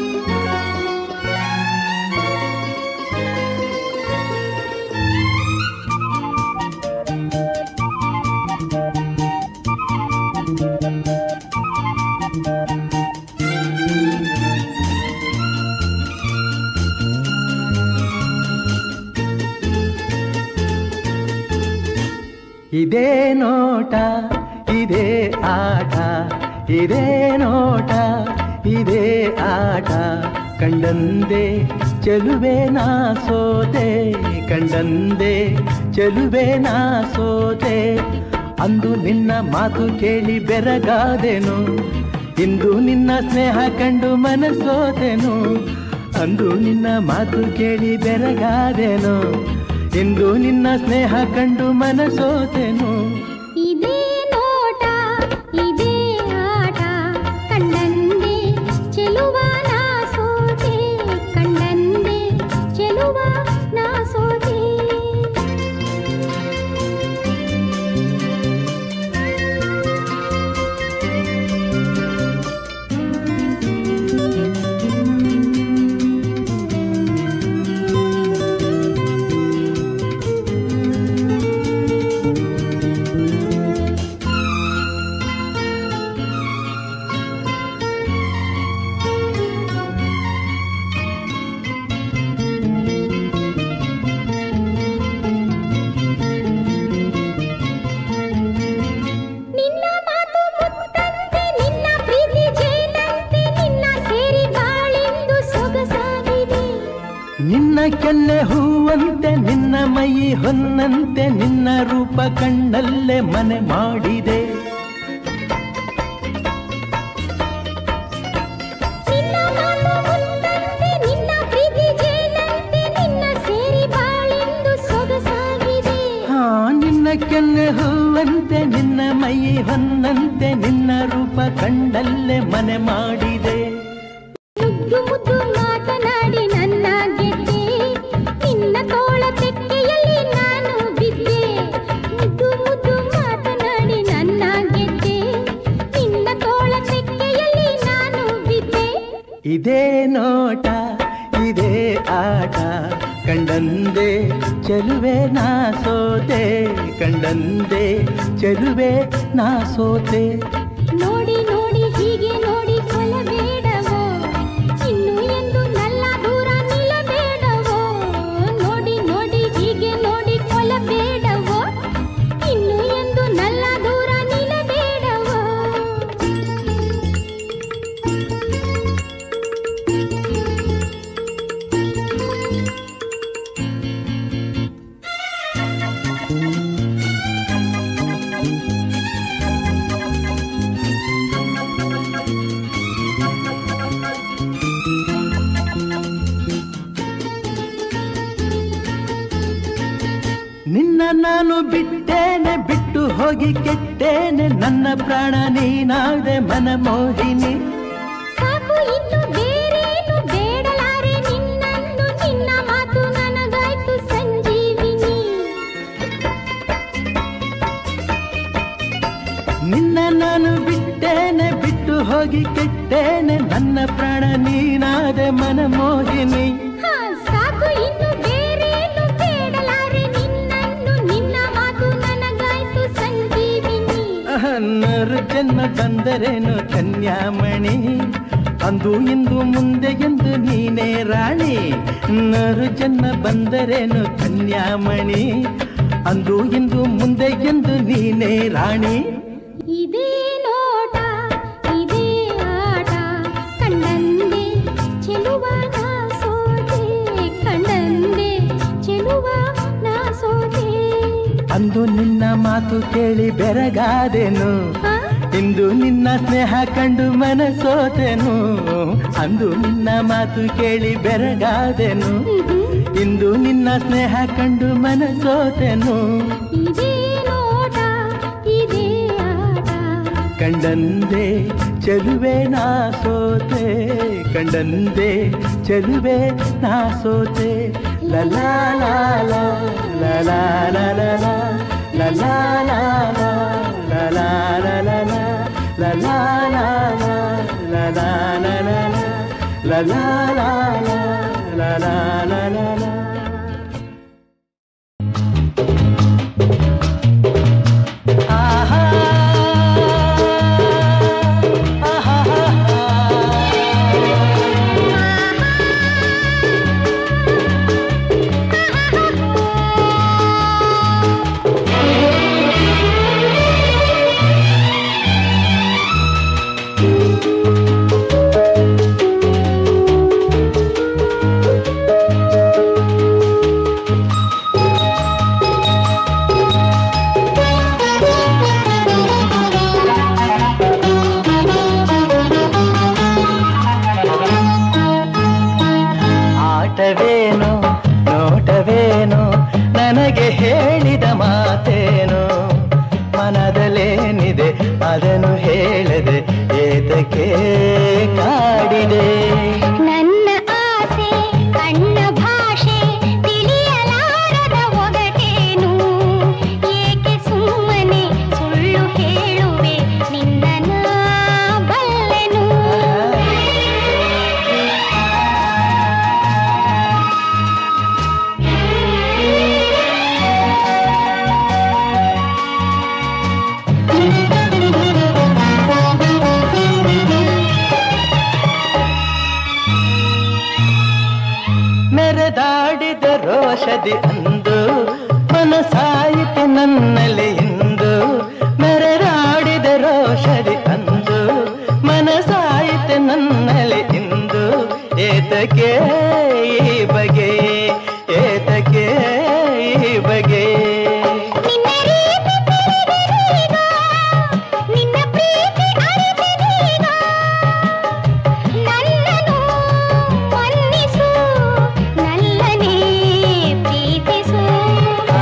ಇದೇ ಆಟ ಇದೇ ನೋಟ ಇದೇ ಆಟ ಕಂಡಂದೆ ಚೆಲುವೆ ನಾ ಸೋತೆ ಕಂಡಂದೆ ಚೆಲುವೆ ನಾ ಸೋತೆ ಅಂದು ನಿನ್ನ ಮಾತು ಕೇಳಿ ಬೆರಗಾದೆನು ಇಂದು ನಿನ್ನ ಸ್ನೇಹ ಕಂಡು ಮನಸೋದೆನು ಅಂದು ನಿನ್ನ ಮಾತು ಕೇಳಿ ಬೆರಗಾದೆನು ಇಂದು ನಿನ್ನ ಸ್ನೇಹ ಕಂಡು ಮನಸೋದೆನು ಇದೇ ನೋಟ ಇದೇ ಆಟ ಕಂಡಂದೆ ಚೆಲುವ ನಾ ಸೋತೆ ಕಂಡಂದೆ ಚೆಲುವ ನಾ ಸೋತೆ ನಿನ್ನ ಮಾತು ಮುತ್ತಂತೆ ನಿನ್ನ ಪ್ರೀತಿ ಜೇನಂತೆ ನಿನ್ನ ಸೇರಿ ಬಾಳೆಂದು ಸೊಗಸಾಗಿದೆ ನಿನ್ನ ಕೆನ್ನೆ ಹೂವಂತೆ ನಿನ್ನ ಮೈ ಹೊನ್ನಂತೆ ನಿನ್ನ ರೂಪ ಕಣ್ಣಲ್ಲೇ ಮನೆ ಮಾಡಿದೆ ನಿನ್ನ ಮಾತು ಮುತ್ತಂತೆ ನಿನ್ನ ಪ್ರೀತಿ ಜೇನಂತೆ ನಿನ್ನ ಸೇರಿ ಬಾಳೆಂದು ಸೊಗಸಾಗಿದೆ ಹಾ ನಿನ್ನ ಕೆನ್ನೆ ಹೂವಂತೆ ನಿನ್ನ ಮೈ ಹೊನ್ನಂತೆ ನಿನ್ನ ರೂಪ ಕಣ್ಣಲ್ಲೇ ಮನೆ ಮಾಡಿದೆ ಮುದ್ದು ಮುದ್ದು ಮಾತನಾಡಿ ನನ್ನ ಗೆದ್ದೆ ನಿನ್ನ ತೋಳ ತೆಕ್ಕೆಯಲ್ಲಿ ನಾನು ಬಿದ್ದೆ ಮುದ್ದು ಮುದ್ದು ಮಾತನಾಡಿ ನನ್ನ ಗೆದ್ದೆ ನಿನ್ನ ತೋಳ ತೆಕ್ಕೆಯಲ್ಲಿ ನಾನು ಬಿದ್ದೆ ಇದೇ ನೋಟ ಇದೇ ಆಟ ಕಂಡಂದೆ ಚೆಲುವೆ ನಾ ಸೋತೆ ಕಂಡಂದೆ ಚೆಲುವೆ ನಾ ಸೋತೆ ನೋಡಿ ನೋಡಿ ಹೀಗೆ ನೋಡಿ ಕೊಲಬೇಡವೋ ಇನ್ನು ಎಂದು ನಲ್ಲ ದೂರ ನಿಲ್ಲಬೇಡವೋ ನೋಡಿ ನೋಡಿ ಹೀಗೆ ನೋಡಿ ಕೊಲಬೇಡವೋ ಇನ್ನು ಎಂದು ನಲ್ಲ ದೂರ ನಿಲ್ಲಬೇಡವೋ ನಿನ್ನ ನಾನು ಬಿಟ್ಟೇನೆ ಬಿಟ್ಟು ಹೋಗಿ ಕೆಟ್ಟೇನೆ ನನ್ನ ಪ್ರಾಣ ನೀನಾದೆ ಮನಮೋಹಿನಿ ಸಾಕು ಇನ್ನು ಬೇರೇನು ಬೇಡಲಾರೆ ನಿನ್ನನ್ನು ನಿನ್ನ ಮಾತು ನನಗಾಯ್ತು ಸಂಜೀವಿನಿ ನಿನ್ನ ನಾನು ಬಿಟ್ಟೇನೆ ಬಿಟ್ಟು ಹೋಗಿ ಕೆಟ್ಟೇನೆ ನನ್ನ ಪ್ರಾಣ ನೀನಾದೆ ಮನಮೋಹಿನಿ ಹಾ, ಸಾಕು ಇನ್ನು ಬೇರೇನು ಬೇಡಲಾರೆ ನಿನ್ನನ್ನು ನಿನ್ನ ಮಾತು ನನಗಾಯ್ತು ಸಂಜೀವಿನಿ ನರು ಜನ್ಮ ಬಂದರೇನು ಕನ್ಯಾಮಣಿ ಅಂದು ಇಂದು ಮುಂದೆ ಎಂದು ನೀನೇ ರಾಣಿ ನರು ಜನ್ಮ ಬಂದರೇನು ಕನ್ಯಾಮಣಿ ಅಂದು ಇಂದು ಮುಂದೆ ಎಂದು ನೀನೇ ರಾಣಿ ಇದೇ ನೋಟ ಇದೇ ಆಟ ಕಂಡಂದೆ ಚೆಲುವ ನಾ ಸೋತೆ ಕಂಡಂದೆ ಚೆಲುವ ನಾ ಸೋತೆ ಅಂದು ನಿನ್ನ ಮಾತು ಕೇಳಿ ಬೆರಗಾದೆನು ಹಾ? ಇಂದು ನಿನ್ನ ಸ್ನೇಹ ಕಂಡು ಮನಸೋತೆನು ಅಂದು ನಿನ್ನ ಮಾತು ಕೇಳಿ ಬೆರಗಾದೆನು ಇಂದು ನಿನ್ನ ಸ್ನೇಹ ಕಂಡು ಮನಸೋತೆನು ಇದೇ ನೋಟ ಇದೇ ಆಟ ಕಂಡಂದೆ ಚೆಲುವೆ ನಾ ಸೋತೆ ಕಂಡಂದೆ ಚೆಲುವೆ ನಾ ಸೋತೆ ಲಲಾ ಲಾಲಾ ಲಲಾ ಲಲಾ ಲಲಾ ಲಾಲಾ ಲಲಾ ಲಲಾ ಲಲಾ ಲಾಲಾ ಲಲಾ ಲಲಾ ಲಲಾ ಲಾಲಾ ಲಲಾ ಲಲಾ ಆಹಾ ಆಹಾ ಆ ಏತಕ್ಕೆ ಕಾಡಿದೆ ನನ್ನ ಆಸೆ ಕಣ್ಣ ಭಾಷೆ ತಿಳಿಯಲಾರದ ಒಗಟೇನು ಏಕೆ ಸುಮ್ಮನೆ ಸುಳ್ಳು ಹೇಳುವೆ ನಿನ್ನ ನಾ ಬಲ್ಲೆನು ಮೆರೆದಾಡಿದ ರೋಷದಿ ಅಂದು ಮನಸಾಯಿತು ನನ್ನಲ್ಲಿ ಇಂದು ಮೆರೆದಾಡಿದ ರೋಷದಿ ಅಂದು ಮನಸಾಯಿತು ನನ್ನಲ್ಲಿ ಇಂದು ಏತಕ್ಕೆ ಈ ಬಗೆ ಏತಕ್ಕೆ ಈ ಬಗೆ ನಿನ್ನ ರೀತಿ ತಿಳಿದೆನೀಗ, ನಿನ್ನ ಪ್ರೀತಿ ಅರಿತೆನೀಗ. ನನ್ನನ್ನು ಮನ್ನಿಸು, ನಲ್ಲನೇ ಪ್ರೀತಿಸು. ಆ,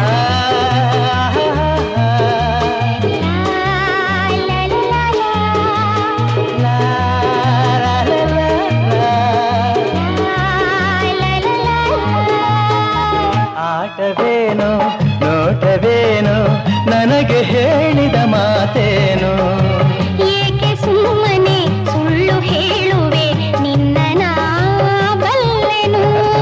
ಲಾ, ಲಾ, ಲಾ, ಲಾ. ಲಾ, ಲಾ, ಲಾ, ಲಾ, ಲಾ. ಲಾ, ಲಾ, ಲಾ, ಲಾ. ಆಟವೇನು ನೋಟವೇನು ನನಗೆ ಹೇಳಿದ ಮಾತೇನು ಏಕೆ ಸುಮ್ಮನೆ ಸುಳ್ಳು ಹೇಳುವೆ ನಿನ್ನ ನಾ ಬಲ್ಲೆನು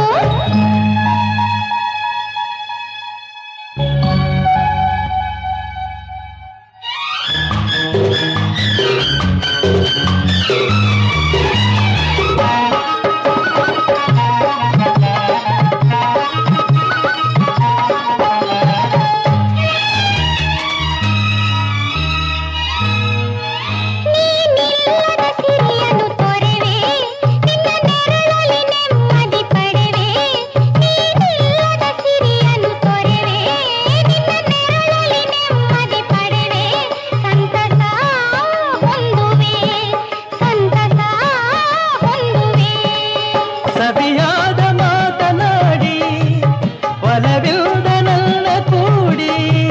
ನೀನಿಲ್ಲದ ಸಿರಿಯನ್ನು ತೊರೆವೆ ನಿನ್ನ ನೆರಳಲ್ಲಿ ನೆಮ್ಮದಿ ಪಡೆವೆ ನೀನಿಲ್ಲದ ಸಿರಿಯನ್ನು ತೊರೆವೆ ನಿನ್ನ ನೆರಳಲ್ಲಿ ನೆಮ್ಮದಿ ಪಡೆವೆ ಸಂತಸ ಹೊಂದುವೆ ಸಂತಸ ಹೊಂದುವೆ ಸವಿಯಾದ ಮಾತನಾಡಿ ಒಲವಿಲ್ದ ನನ್ನ ಕೂಡಿ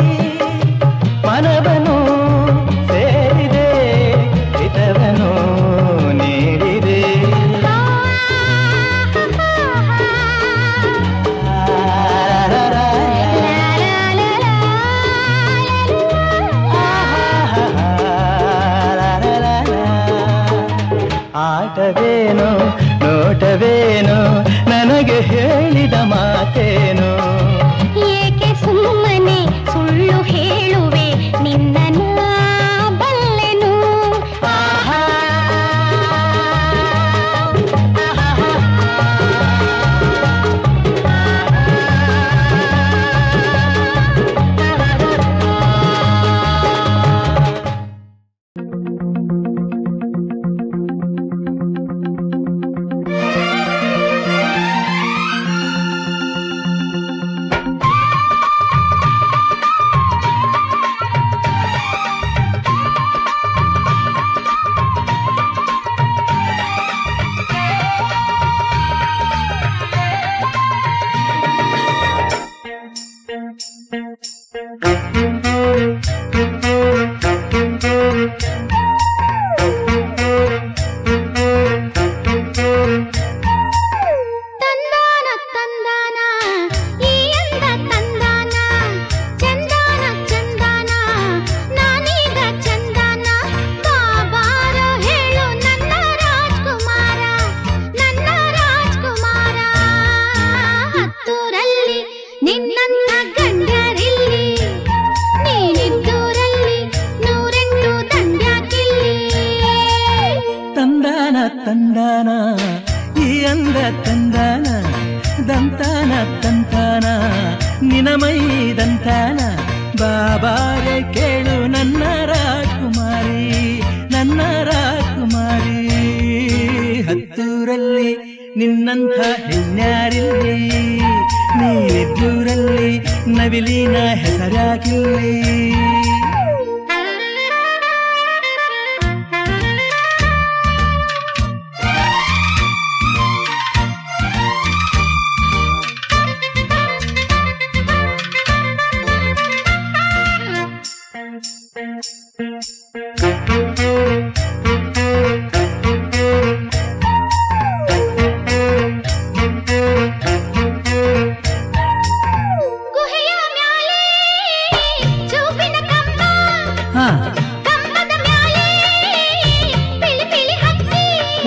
ಮನವನು ಸೇರಿದೆ ಹಿತವನು ನೀಡಿದೆ ಆಟವೇನು ನೋಟವೇನು ನನಗೆ ಹೇಳಿದ ಮಾತೇನು ಏಕೆ ಸುಮ್ಮನೆ ಸುಳ್ಳು ಹೇಳುವೆ ನಿನ್ನ ನಾ ಬಲ್ಲೆನು ಆಹಾ ತಂದಾನ ತಂದಾನ ಈ ಅಂದ ತಂದಾನ ಚಂದಾನ ಚಂದಾನ ನಾನೀಗ ಚಂದಾನ ಬಾಬಾರ ಹೇಳು ನನ್ನ ರಾಜ್ಕುಮಾರ ನನ್ನ ರಾಜ್ಕುಮಾರ ಹತ್ತೂರಲ್ಲಿ ನಿನ್ನಂತ ಗಂಡರಿಲ್ಲಿ ನೀನಿದ್ದೂರಲ್ಲಿ ನೂರೆಂಟು ದಂಡ್ಯಾಕಿಲ್ಲಿ ತಂದಾನ ತಂದಾನ ಈ ಅಂದ ತಂದಾನ ದಂತಾನ ತಂತಾನ ನಿನಮೈ ದಂತಾನ ಬಾಬಾರೆ ಕೇಳು ನನ್ನ ರಾಜಕುಮಾರಿ ನನ್ನ ರಾಜಕುಮಾರಿ ಹತ್ತೂರಲ್ಲಿ ನಿನ್ನಂಥ ಹೆಣ್ಯಾರಿಲ್ಲಿ ನೀನಿದ್ದೂರಲ್ಲಿ ನವಿಲಿನ ಹೆಸರಾಗಿಲ್ಲಿ ಆ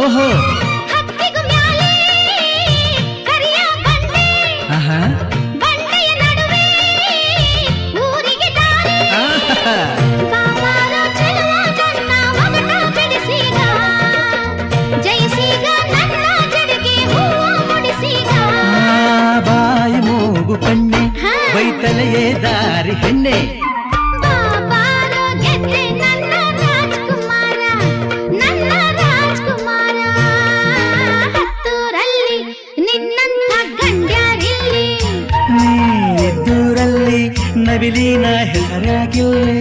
ಓಹೋ ಹತ್ತಿಗು ಮ್ಯಾಲೆ ಕರಿಯ ಬಂಡೆ ಆಹಾ ಬಂಡೆಯ ನಡುವೆ ಊರಿಗೆ ದಾರಿ ಆಹಾ. ಬಾಬಾರ ಚೆಲುವ ನನ್ನ ಒಗಟ ಬಿಡಿಸೀಗ ಜಯಿಸೀಗ ನನ್ನ ಜಡೆಗೆ ಹೂವು ಮುಡಿಸೀಗ ಆ ಬಾಯಿ ಮೂಗು ಕಣ್ಣೆ ಹಾ. ಬೈತಲೆಯೇ ದಾರಿ ಹೆಣ್ಣೆ ಬಾಬಾರ ಗೆದ್ದೆ ನನ್ನ ರಾಜ್ಕುಮಾರ ನನ್ನ ರಾಜ್ಕುಮಾರ ಹತ್ತೂರಲ್ಲಿ ನಿನ್ನಂಥ ಗಂಡ್ಯಾರಿಲ್ಲಿ ನೀನಿದ್ದೂರಲ್ಲಿ ನವಿಲಿನ ಹೆಸರಾಗಿಲ್ಲಿ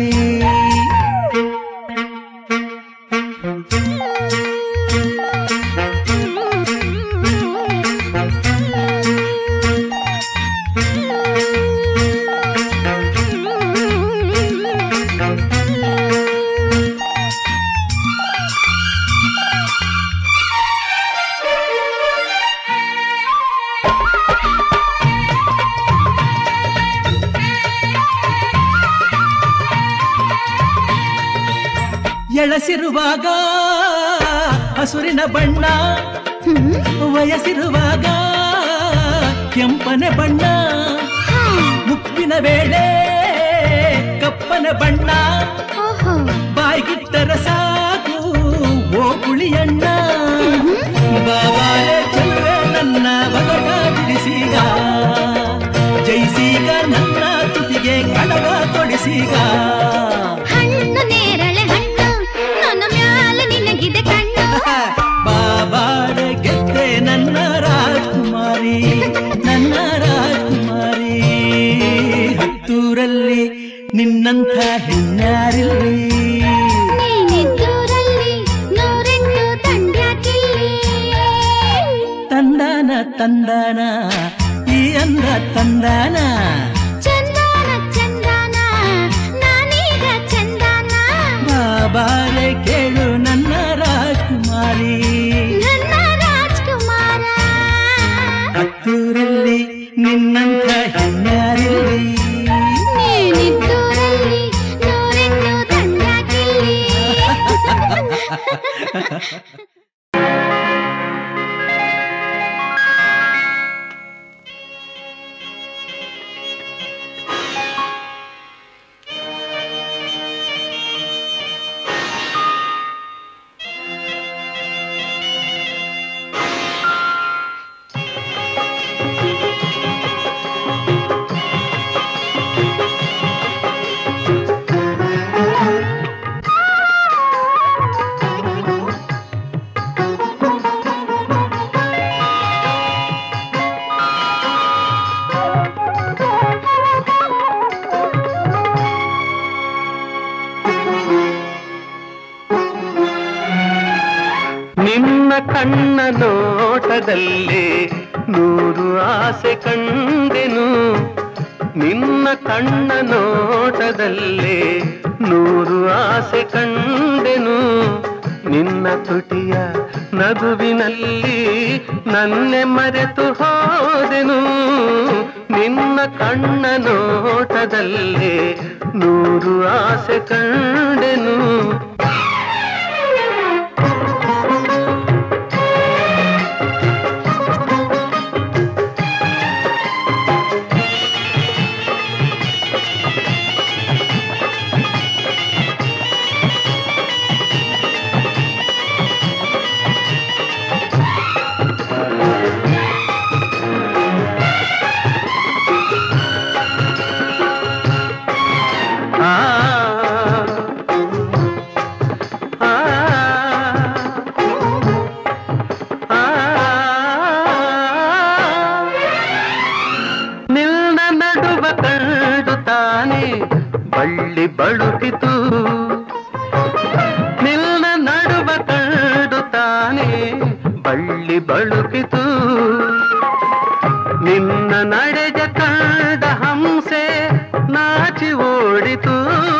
ಎಳಸಿರುವಾಗ ಹಸುರಿನ ಬಣ್ಣ ವಯಸ್ಸಿರುವಾಗ ಕೆಂಪನೆ ಬಣ್ಣ ಮುಪ್ಪಿನ ವೇಳೆ ಕಪ್ಪನ ಬಣ್ಣ ಓಹೋ ಬಾಯ್ಗಿಟ್ಟರ ಸಾಕು ಓ ಪುಳಿಯಣ್ಣ ಬಾಬಾಲೆ ಚೆಲುವೆ ನನ್ನ ಬಗಟ ಬಿಡಿಸೀಗ ಜೈಸೀಗ ನನ್ನ ತುಟಿಗೆ ಕಡಗ ಕೊಡಿಸೀಗ ಹಣ್ಣು ನೇರಳೆ ಹಣ್ಣು ನನ್ನ ಮ್ಯಾಲ ನಿನಗಿದೆ ಕಣ್ಣು ಬಾಬಾರ ಗೆದ್ದೆ ನನ್ನ ರಾಜ್ಕುಮಾರಿ ನನ್ನ ರಾಜ್ಕುಮಾರಿ ಹತ್ತೂರಲ್ಲಿ ನಿನ್ನಂಥ ಹೆಣ್ಣಾರಿಲ್ಲಿ ನೀನಿದ್ದೂರಲ್ಲಿ ನೂರೆಂಟು ದಂಡ್ಯಾಕಿಲ್ಲಿ ತಂದಾನ ತಂದಾನ ಈ ಅಂದ ತಂದಾನ ಚಂದಾನ ಚಂದಾನ ನಾನೀಗ ಚಂದಾನ ಬಾಬಾರೆ ಕೇಳು ನನ್ನ ರಾಜ್ಕುಮಾರಿ ನನ್ನ ರಾಜ್ಕುಮಾರ ಹತ್ತೂರಲ್ಲಿ ನಿನ್ನಂಥ ಹೆಣ್ಣಾರಿಲ್ಲಿ ನೀನಿದ್ದೂರಲ್ಲಿ ನೂರೆಂಟು ದಂಡ್ಯಾಕಿಲ್ಲಿ ನಿನ್ನ ಕಣ್ಣ ನೋಟದಲ್ಲಿ ನೂರು ಆಸೆ ಕಂಡೆನು ನಿನ್ನ ಕಣ್ಣ ನೋಟದಲ್ಲಿ ನೂರು ಆಸೆ ಕಂಡೆನು ನಿನ್ನ ತುಟಿಯ ನಗುವಿನಲ್ಲಿ ನನ್ನೆ ಮರೆತು ಹೋದೆನು ನಿನ್ನ ಕಣ್ಣ ನೋಟದಲ್ಲಿ ನೂರು ಆಸೆ ಕಂಡೆನು ಆ ಆ ಆ ನಿನ್ನ ನಡುವ ಕಂಡು ತಾನೆ ಬಳ್ಳಿ ಬಳುಕಿತು ನಿನ್ನ ನಡುವ ಕಂಡು ತಾನೆ ಬಳ್ಳಿ ಬಳುಕಿತು ನಿನ್ನ ನಡೆಜ ಕಂಡ ಹಂಸೆ ನಾಚಿ ಓಡಿತು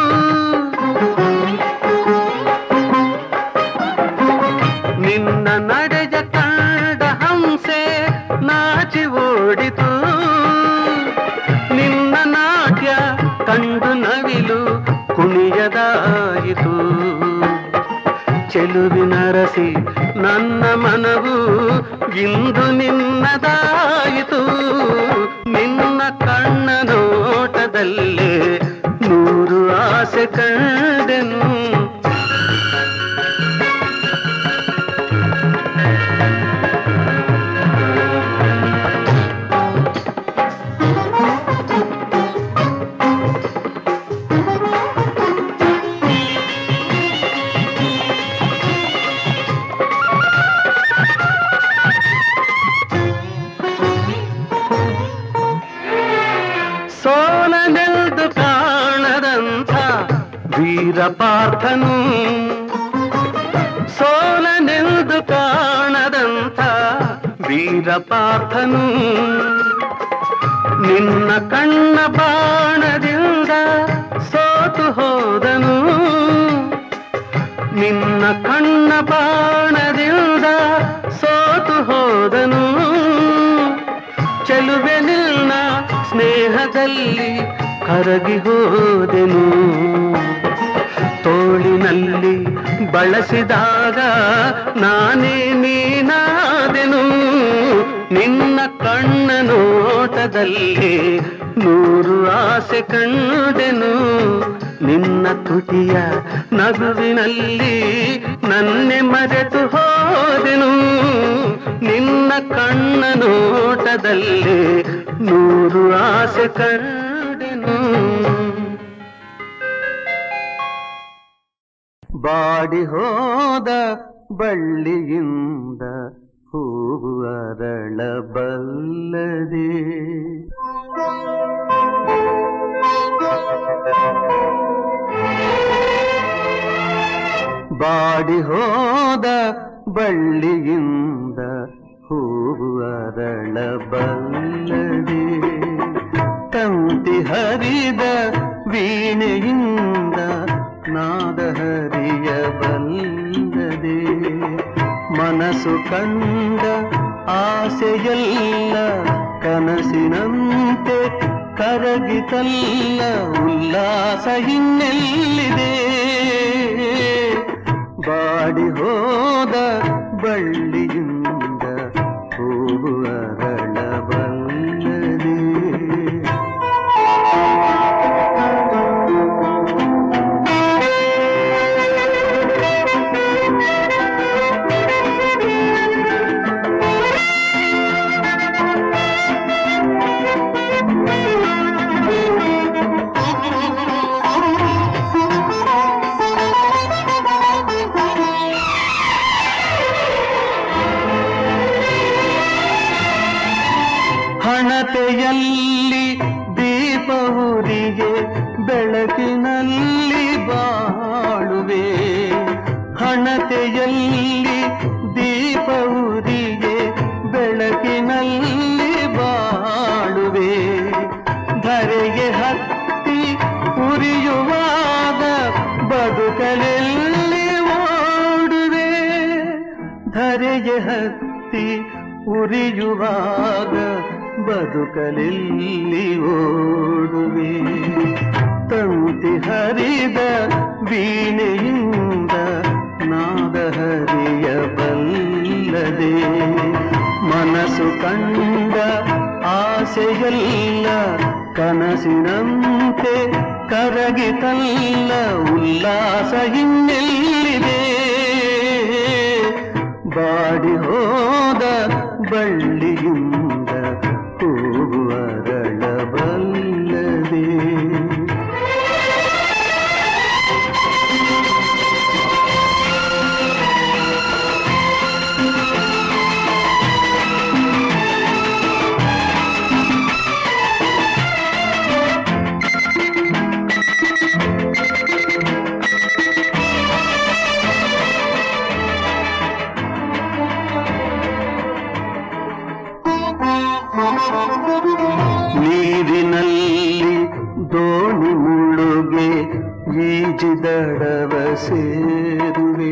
ನಿನ್ನ ನಡೆಜ ಕಂಡ ಹಂಸೆ ನಾಚಿ ಓಡಿತು ನಿನ್ನ ನಾಟ್ಯ ಕಂಡು ನವಿಲು ಕುಣಿಯದಾಯಿತು ಚೆಲುವಿನರಸಿ ನನ್ನ ಮನವು ಇಂದು ನಿನ್ನದಾಯಿತು ನಿನ್ನ ಕಣ್ಣ ನೋಟದಲ್ಲೇ ನೂರು ಆಸೆ ಕಂಡೆನು ಸೋಲನೆಲ್ದು ಕಾಣದಂಥ ವೀರಪಾರ್ಥನು ಸೋಲನೆಲ್ದು ಕಾಣದಂಥ ವೀರಪಾರ್ಥನು ನಿನ್ನ ಕಣ್ಣ ಬಾಣದಿಂದ ಸೋತು ಹೋದನು ನಿನ್ನ ಕಣ್ಣ ಬಾಣದಿಂದ ಸೋತು ಹೋದನು ಚೆಲುವೆ ನಿನ್ನ ಸ್ನೇಹದಲ್ಲಿ ಕರಗಿ ಹೋದೆನು ತೋಳಿನಲ್ಲಿ ಬಳಸಿದಾಗ ನಾನೇ ನೀನಾದೆನು ನಿನ್ನ ಕಣ್ಣ ನೋಟದಲ್ಲಿ ನೂರು ಆಸೆ ಕಂಡೆನು ನಿನ್ನ ತುಟಿಯ ನಗುವಿನಲ್ಲಿ ನನ್ನೆ ಮರೆತು ಹೋದೆನು ನಿನ್ನ ಕಣ್ಣ ನೋಟದಲ್ಲಿ ನೂರು ಆಸೆ ಕಂಡೆನು ಬಾಡಿ ಹೋದ ಬಳ್ಳಿಯಿಂದ ಹೂವು ಅರಳಬಲ್ಲದೆ ಬಾಡಿ ಹೋದ ಬಳ್ಳಿಯಿಂದ ಹೂವು ಅರಳಬಲ್ಲದೆ ತಂತಿ ಹರಿದ ವೀಣೆಯಿಂದ ನಾದ ಹರಿಯಬಲ್ಲದೆ ಮನಸ್ಸು ಕಂಡ ಆಸೆಯಲ್ಲ ಕನಸಿನಂತೆ ಕರಗಿತಲ್ಲ ಉಲ್ಲಾಸ ಇನ್ನೆಲ್ಲಿದೆ ಬಾಡಿ ಹೋದ ಬಳ್ಳಿಯಿಂದ ಹೂವು ಅರಳಬಲ್ಲದೆ ಹಣತೆಯಲ್ಲಿ ದೀಪ ಉರಿಗೆ ಬೆಳಕಿನಲ್ಲಿ ಬಾಳುವೆ ಹಣತೆಯಲ್ಲಿ ದೀಪ ಉರಿಗೆ ಬೆಳಕಿನಲ್ಲಿ ಬಾಳುವೆ ಧರೆಗೆ ಹತ್ತಿ ಉರಿಯುವಾಗ ಬದುಕಲೆಲ್ಲಿ ಓಡುವೆ ಧರೆಗೆ ಹತ್ತಿ ಉರಿಯುವಾಗ ಬದುಕಲೆಲ್ಲಿ ಓಡುವೆ ತಂತಿ ಹರಿದ ವೀಣೆಯಿಂದ ನಾದ ಹರಿಯಬಲ್ಲದೆ ಮನಸ್ಸು ಕಂಡ ಆಸೆಯಲ್ಲ ಕನಸಿನಂತೆ ಕರಗಿತಲ್ಲ ಉಲ್ಲಾಸ ಇನ್ನೆಲ್ಲಿದೆ ಬಾಡಿ ಹೋದ ಬಳ್ಳಿಯಿಂದ ಹೂವು ಅರಳಬಲ್ಲದೆ ನೀರಿನಲ್ಲಿ ದೋಣಿ ಮುಳುಗೆ ಈಜಿದಡವ ಸೇರುವೆ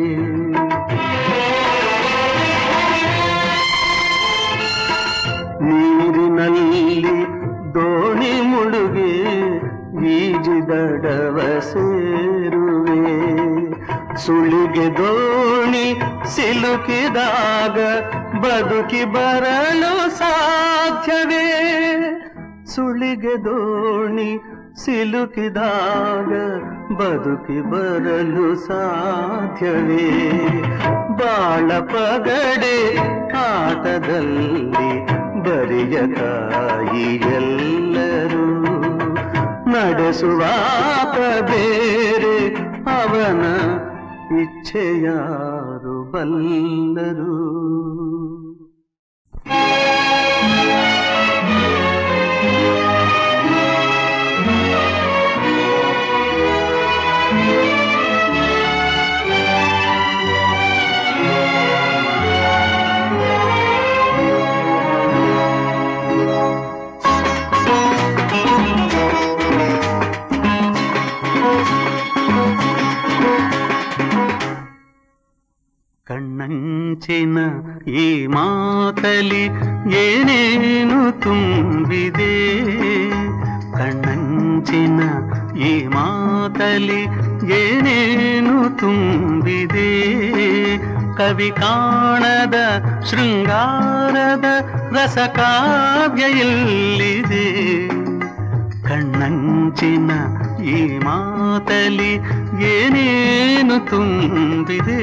ನೀರಿನಲ್ಲಿ ದೋಣಿ ಮುಳುಗೆ ಈಜಿದಡವ ಸೇರುವೆ ಸುಳಿಗೆ ದೋಣಿ ಸಿಲುಕಿದಾಗ ಬದುಕಿ ಬರಲು ಸಾಧ್ಯವೇ ಸುಳಿಗೆ ದೋಣಿ ಸಿಲುಕಿದಾಗ ಬದುಕಿ ಬರಲು ಸಾಧ್ಯವೇ ಬಾಳ ಪಗಡೆ ಆಟದಲ್ಲಿ ಬರಿಯ ತಾಯಿ ಎಲ್ಲರೂ ನಡೆಸುವಾತ ಬೇರೆ ಅವನ ಇಚ್ಛೆಯಾರು ಬಲ್ಲರು ಕಣ್ಣಂಚಿನ ಈ ಮಾತಲಿ ಏನೇನು ತುಂಬಿದೆ ಕಣ್ಣಂಚಿನ ಈ ಮಾತಲಿ ಏನೇನು ತುಂಬಿದೆ ಕವಿ ಕಾಣದ ಶೃಂಗಾರದ ರಸಕಾವ್ಯ ಎಲ್ಲಿದೆ ಕಣ್ಣಂಚಿನ ಈ ಮಾತಲಿ ಏನೇನು ತುಂಬಿದೆ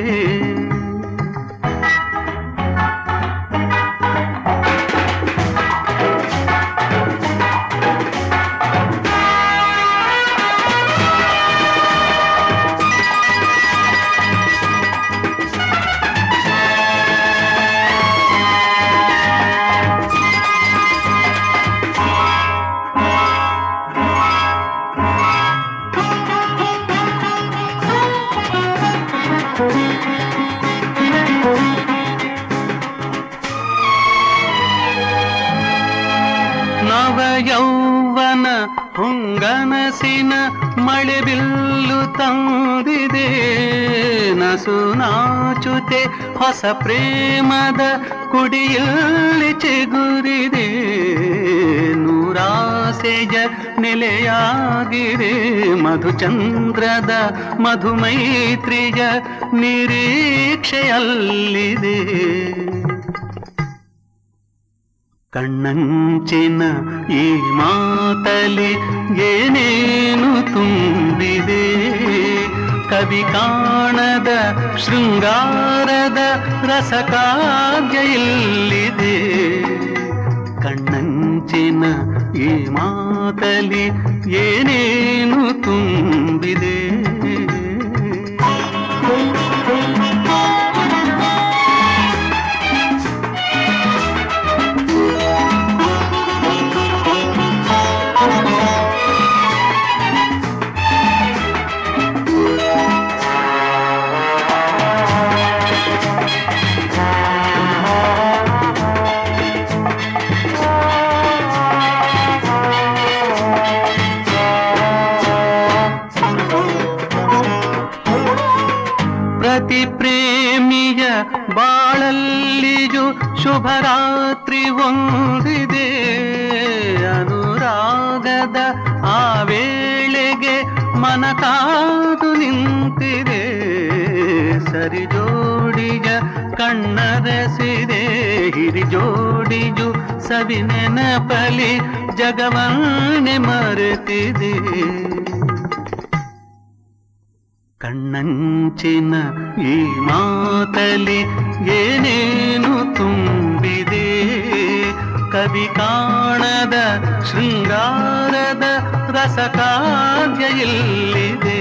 ನವ ಯೌವನ ಹೊಂಗನಸಿನ ಮಳೆ ಬಿಲ್ಲು ತಂದಿದೆ ನಸು ನಾಚುತೆ ಹೊಸ ಪ್ರೇಮದ ಕುಡಿಯಲ್ಲಿ ಚಿಗುರಿದೆ ನೂರಾಸೆಯ ನೆಲೆಯಾಗಿದೆ ಮಧುಚಂದ್ರದ ಮಧುಮೈತ್ರಿಯ ನಿರೀಕ್ಷೆಯಲ್ಲಿದೆ ಕಣ್ಣಂಚಿನ ಈ ಮಾತಲಿ ಏನೇನು ತುಂಬಿದೆ ಕವಿ ಕಾಣದ ಶೃಂಗಾರದ ರಸಕಾವ್ಯ ಇಲ್ಲಿದೆ ಕಣ್ಣಂಚಿನ ಈ ಮಾತಲಿ ಏನೇನು ತುಂಬಿದೆ ಪ್ರತಿ ಪ್ರೇಮಿಯ ಬಾಳಲ್ಲಿಯೂ ಶುಭರಾತ್ರಿ ಒಂದಿದೆ ಅನುರಾಗದ ಆ ವೇಳೆಗೆ ಮನ ಕಾದು ನಿಂತಿದೆ ಸರಿ ಜೋಡಿಯ ಕಣ್ಣರಸಿದೆ ಹಿರಿ ಜೋಡಿಯು ಸವಿ ನೆನಪಲಿ ಜಗವನ್ನೇ ಮರೆತಿದೆ ಕಣ್ಣಂಚಿನ ಈ ಮಾತಲಿ ಏನೇನು ತುಂಬಿದೆ ಕವಿ ಕಾಣದ ಶೃಂಗಾರದ ರಸಕಾವ್ಯ ಎಲ್ಲಿದೆ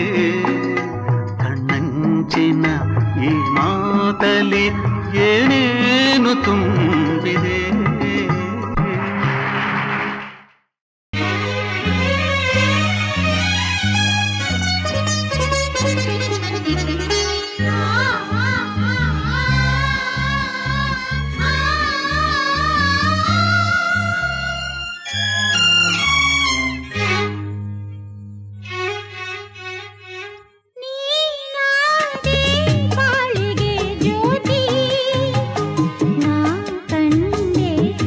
ಕಣ್ಣಂಚಿನ ಈ ಮಾತಲಿ ಏನೇನು ತುಂಬಿದೆ ನೀನಾದೆ ಬಾಳಿಗೆ ಜ್ಯೋತಿ ನಾ ಕಂಡೆ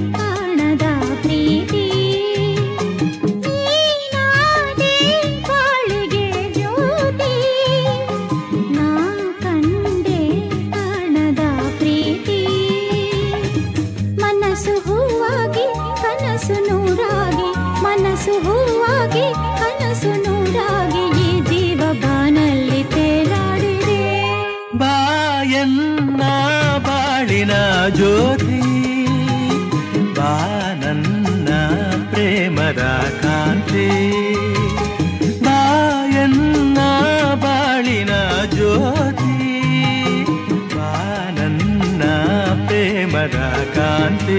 ಎನ್ನ ಬಾಳಿನ ಜ್ಯೋತಿ ಬಾ ನನ್ನ ಪ್ರೇಮದ ಕಾಂತಿ ಬಾ ಎನ್ನ ಬಾಳಿನ ಜ್ಯೋತಿ ಬಾ ನನ್ನ ಪ್ರೇಮದ ಕಾಂತಿ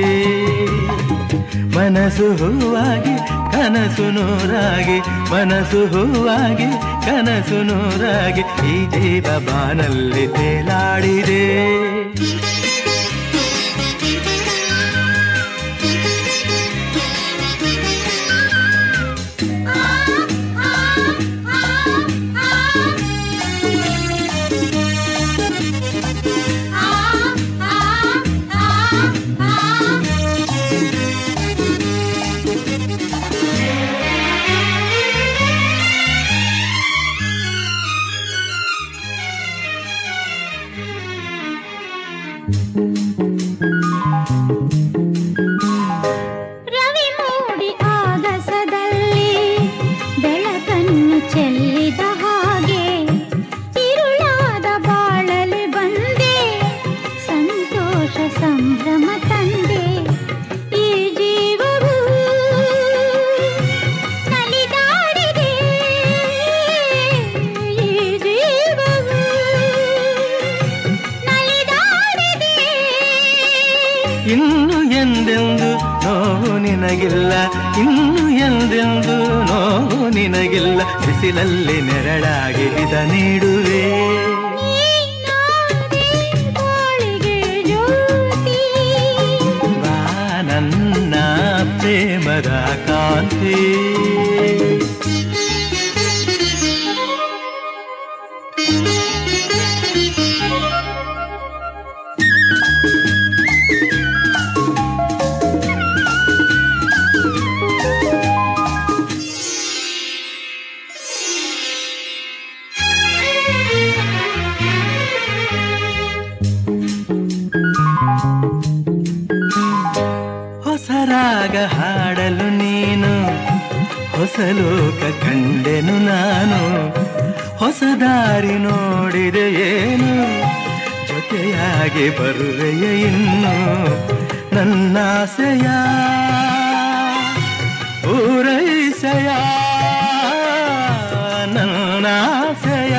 ಮನಸ್ಸು ಹೂವಾಗಿ ಕನಸು ನೂರಾಗಿ ಮನಸ್ಸು ಹೂವಾಗಿ ಕನಸು ನೂರಾಗಿ ಈ ಜೀವ ಬಾನಲ್ಲಿ ತೇಲಾಡಿದೆ ರವಿ ಮೂಡಿ ಆಗಸದಲ್ಲಿ ಬೆಳಕನ್ನು ಚೆಲ್ಲಿದ ಹಾಗೆ ತಿರುಳಾದ ಬಾಳಲಿ ಬಂದೆ ಸಂತೋಷ ಸಂಭ್ರಮ ತಂದೆ ಈ ಜೀವವು ನಲಿದಾಡಿದೆ ಈ ಜೀವವು ನಲಿದಾಡಿದೆ ಇನ್ನು ಎಂದೆಂದು ನೋವು ನಿನಗಿಲ್ಲ ಇನ್ನು ಎಂದೆಂದು ನೋವು ನಿನಗಿಲ್ಲ ಬಿಸಿಲಲ್ಲಿ ನೆರಳಾಗಿ ಬಿದ ನೀಡುವೆ ನೀನಾದೆ ಬಾಳಿಗೆ ಜ್ಯೋತಿ ಬಾ ನನ್ನ ಪ್ರೇಮದ ಕಾಂತಿ ಹೊಸ ರಾಗ ಹಾಡಲು ನೀನು ಹೊಸ ಲೋಕ ಕಂಡೆನು ನಾನು ಹೊಸ ದಾರಿ ನೋಡಿದೆ ಏನು ಜೊತೆಯಾಗಿ ಬರುವೆಯ ಇನ್ನು ನನ್ನಾಸೆಯ ಪೂರೈಸೆಯ ನನ್ನಾಸೆಯ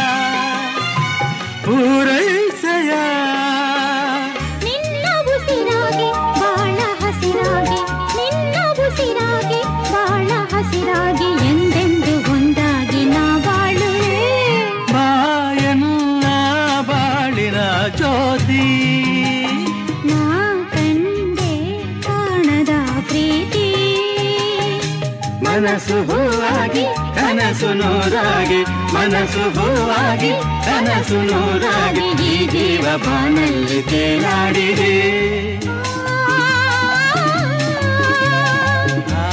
ಪೂರೈಸೆಯ ನಿನ್ನ ಉಸಿರಾಗಿ ಬಾಳ ಹಸಿರಾಗಿ ನಿನ್ನ ಉಸಿರಾಗಿ ಬಾಳ ಹಸಿರಾಗಿ ಎಂದೆಂದು ಒಂದಾಗಿ ನಾ ಬಾಳುವೆ ಬಾಯನ್ನ ಬಾಳಿನ ಜ್ಯೋತಿ ನಾ ಕಂಡೆ ಕಾಣದ ಪ್ರೀತಿ ಮನಸ್ಸು ಹೂವಾಗಿ ಕನಸು ನೂರಾಗಿ ಮನಸ್ಸು ಹೂವಾಗಿ ಕನಸು ನೂರಾಗಿ ಈ ಜೀವ ಬಾನಲ್ಲಿ ತೇಲಾಡಿದೆ ಆ,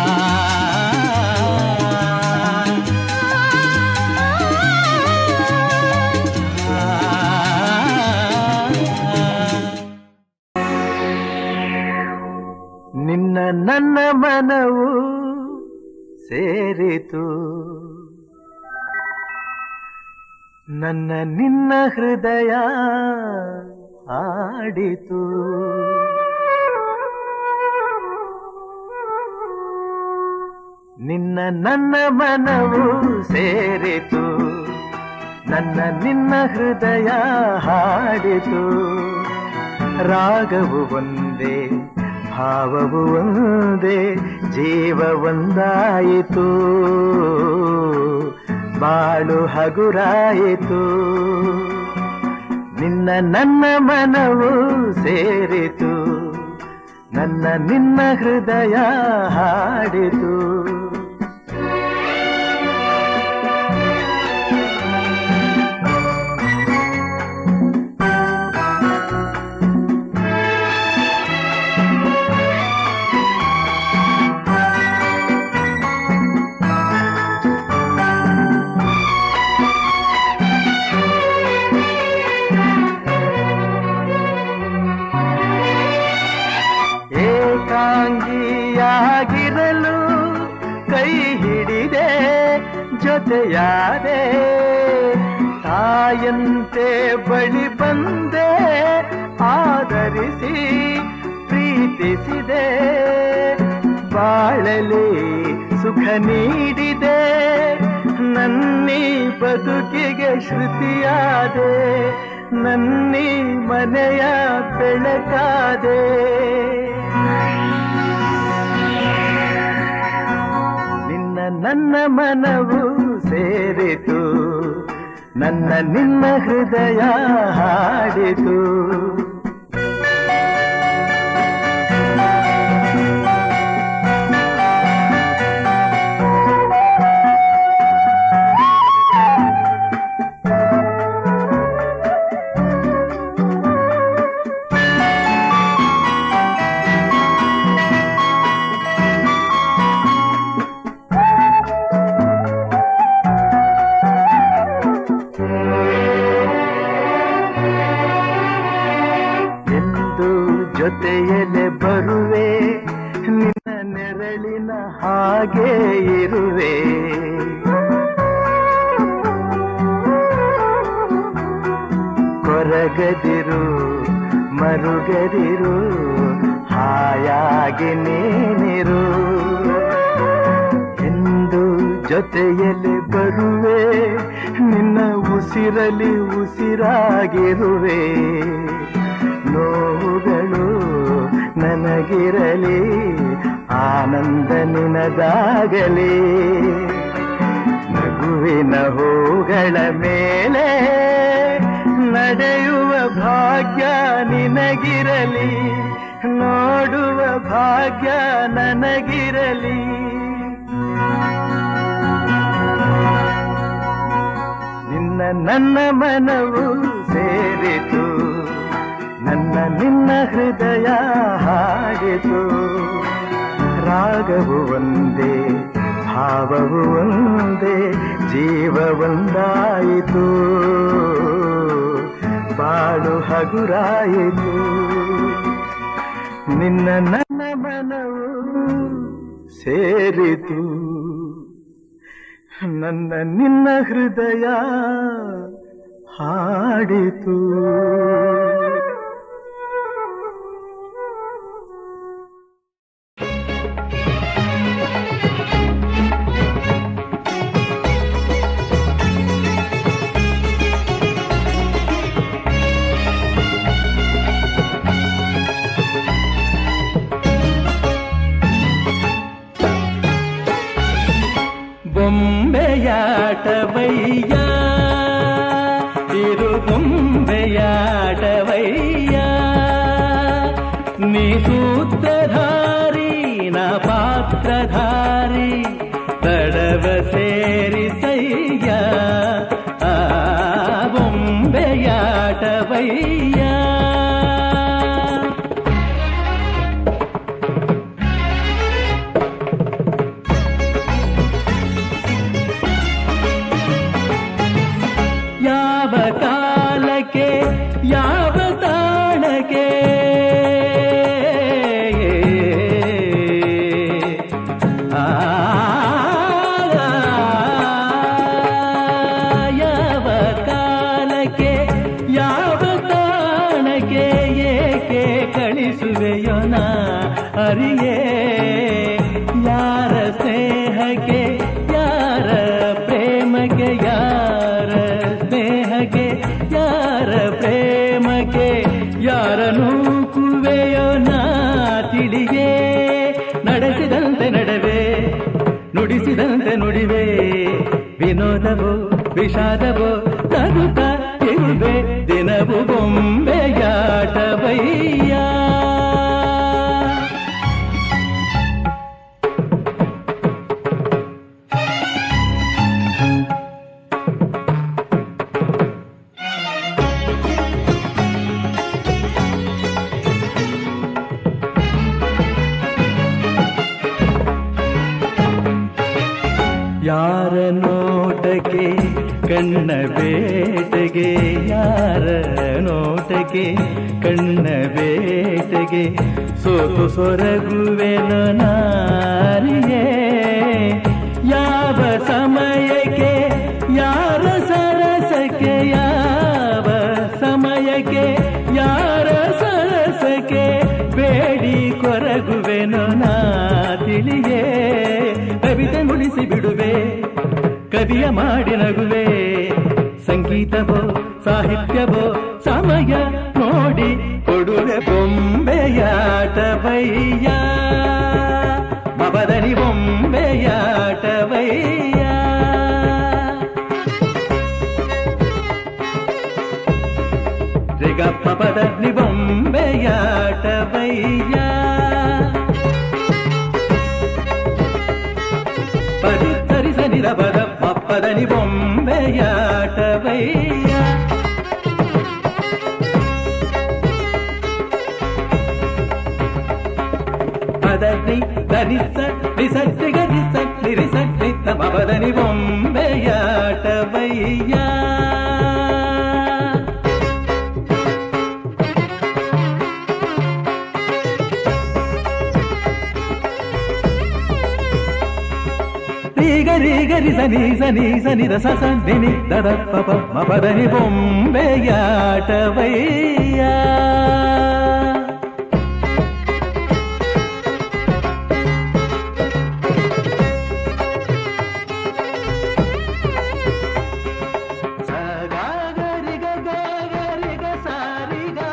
ನಿನ್ನ ನನ್ನ ಮನವು ಸೇರಿತು ನನ್ನ ನಿನ್ನ ಹೃದಯ ಆಡಿತು ನಿನ್ನ ನನ್ನ ಮನವು ಸೇರಿತು ನನ್ನ ನಿನ್ನ ಹೃದಯ ಹಾಡಿತು ರಾಗವು ಒಂದೇ ಭಾವವು ಒಂದೇ ಜೀವ ಒಂದಾಯಿತು ಬಾಳು ಹಗುರಾಯಿತು ನಿನ್ನ ನನ್ನ ಮನವು ಸೇರಿತು ನನ್ನ ನಿನ್ನ ಹೃದಯ ಹಾಡಿತು ಏಕಾಂಗಿಯಾಗಿರಲು ಕೈ ಹಿಡಿದೆ ಜೊತೆಯಾದೆ ತಾಯಂತೆ ಬಳಿ ಬಂದ ಒಂದೇ ಆದರಿಸಿ ಪ್ರೀತಿಸಿದೆ ಬಾಳಲಿ ಸುಖ ನೀಡಿದೆ ನನ್ನಿ ಬದುಕಿಗೆ ಶ್ರುತಿಯಾದೆ ನನ್ನಿ ಮನೆಯ ಬೆಳಕಾದೆ ನಿನ್ನ ನನ್ನ ಮನವು ಸೇರಿತು ನನ್ನ ನಿನ್ನ ಹೃದಯ ಹಾಡಿತು ಎಂದು ಜೊತೆಯಲೆ ಬರುವೆ ನಿನ್ನ ನೆರಳಿನ ಹಾಗೆ ಇರುವೆ ಕೊರಗದಿರು ಮರುಗದಿರು ಹಾಯಾಗಿ ನೀನಿರು ಎಂದು ಜೊತೆಯಲ್ಲಿ ಬರುವೆ ನಿನ್ನ ಉಸಿರಲಿ ಉಸಿರಾಗಿರುವೆ ನೋವುಗಳು ನನಗಿರಲಿ ಆನಂದ ನಿನದಾಗಲಿ ನಗುವಿನ ಹೂಗಳ ಮೇಲೆ ನಡೆಯುವ ಭಾಗ್ಯ ನಿನಗಿರಲಿ ನೋಡುವ ಭಾಗ್ಯ ನನಗಿರಲಿ ನಿನ್ನ ನನ್ನ ಮನವು ಸೇರಿತು ನನ್ನ ನಿನ್ನ ಹೃದಯ ಹಾಡಿತು ರಾಗವು ಒಂದೇ ಭಾವವು ಒಂದೇ ಜೀವ ಒಂದಾಯಿತು ಬಾಳು ಹಗುರಾಯಿತು ನಿನ್ನ ನನ್ನ ಮನವು ಸೇರಿತು ನನ್ನ ನಿನ್ನ ಹೃದಯ ಹಾಡಿತು ಬೊಂಬೆಯಾಟವಯ್ಯ ಇರು ಬೊಂಬೆಯಾಟವಯ್ಯ ನೀ ಸೂತ್ರಧಾರಿ ನ ಪಾತ್ರಧಾರಿ ತಡವ ಸೇರಿಸಯ್ಯ ಆ ಬೊಂಬೆಯಾಟವಯ್ಯ ಯಾವ ಕಾಲಕ್ಕೆ ಯಾವ ತಾಣಕ್ಕೆ ಆ, ಯಾವ ಕಾಲಕ್ಕೆ ಯಾವ ತಾಣಕ್ಕೆ ಏಕೆ ಕಳಿಸುವೆಯೋ ನಾ ಅರಿಯೇ ಯಾರ ಸ್ನೇಹಕ್ಕೆ ಯಾರ ಪ್ರೇಮಕ್ಕೆ ಯಾರ ಸ್ನೇಹಕ್ಕೆ ಯಾರ ಪ್ರೇಮಕ್ಕೆ ಯಾರನು ಕುವೆಯೋ ನಾ ತಿಳಿಯೇ ನಡೆಸಿದಂತೆ ನಡವೆ ನುಡಿಸಿದಂತೆ ನುಡಿವೆ ವಿನೋದವೋ ವಿಷಾದವೋ ನಗುತ್ತ ಇರುವೆ ದಿನವು ಬೊಂಬೆಯಾಟವಯ್ಯ ಯಾರ ನೋಟಕ್ಕೆ ಕಣ್ಣ ಬೇಟೆಗೆ ಯಾರ ನೋಟಕ್ಕೆ ಕಣ್ಣ ಬೇಟೆಗೆ ಸೋತು ಸೊರಗುವೆನು ನಾರಿಯೇ ಯಾವ ಸಮಯಕ್ಕೆ ಯಾರ ಸರಸಕ್ಕೆ ಯಾವ ಸಮಯಕ್ಕೆ ಸರಸಕ್ಕೆ ಯಾರ ಸರಸಕ್ಕೆ ಬೇಡಿ ಕೊರಗುವೆನು ನಾ ತಿಳಿಯೇ ಕವಿತೆ ನುಡಿಸಿ ಬಿಡುವೆ ಕವಿಯ ಮಾಡಿ ನಗುವೆ ಸಂಗೀತವೋ ಸಾಹಿತ್ಯವೋ ಸಮಯ ನೋಡಿ ಕೊಡುವೆ ಬೊಂಬೆಯಾಟವಯ್ಯ ಮಬದನಿ ಬೊಂಬೆಯಾಟವಯ್ಯ ರಿಗಪ್ಪ ಪದನಿ ಬೊಂಬೆಯಾಟವಯ್ಯ ಪರಿ ಸರಿ ಸನಿ ರಬದ ಪಪ್ಪದನಿ ಬೊಂಬೆಯಾಟವಯ್ಯ ಪದನಿ ಧನಿಸ ನಿಸತ್ತಿ ಗರಿಸ ನಿರಿಸತ್ತಿ ಮಬದನಿ ಬೊಂಬೆಯಾಟವಯ್ಯ ರೀಗ ರೀಗ ರಿ ಸನಿ ಸನಿ ಸನಿ ದ ಸ ಸ ನಿ ನಿ ದ ದ ಪ ಪ ಮ ಪ ದ ನಿ ಬೊಂಬೆಯಾಟವಯ್ಯ ಸ ಗ ಗ ರಿ ಗ ಗ ಗ ರಿ ಗ ಸ ರಿ ಗ.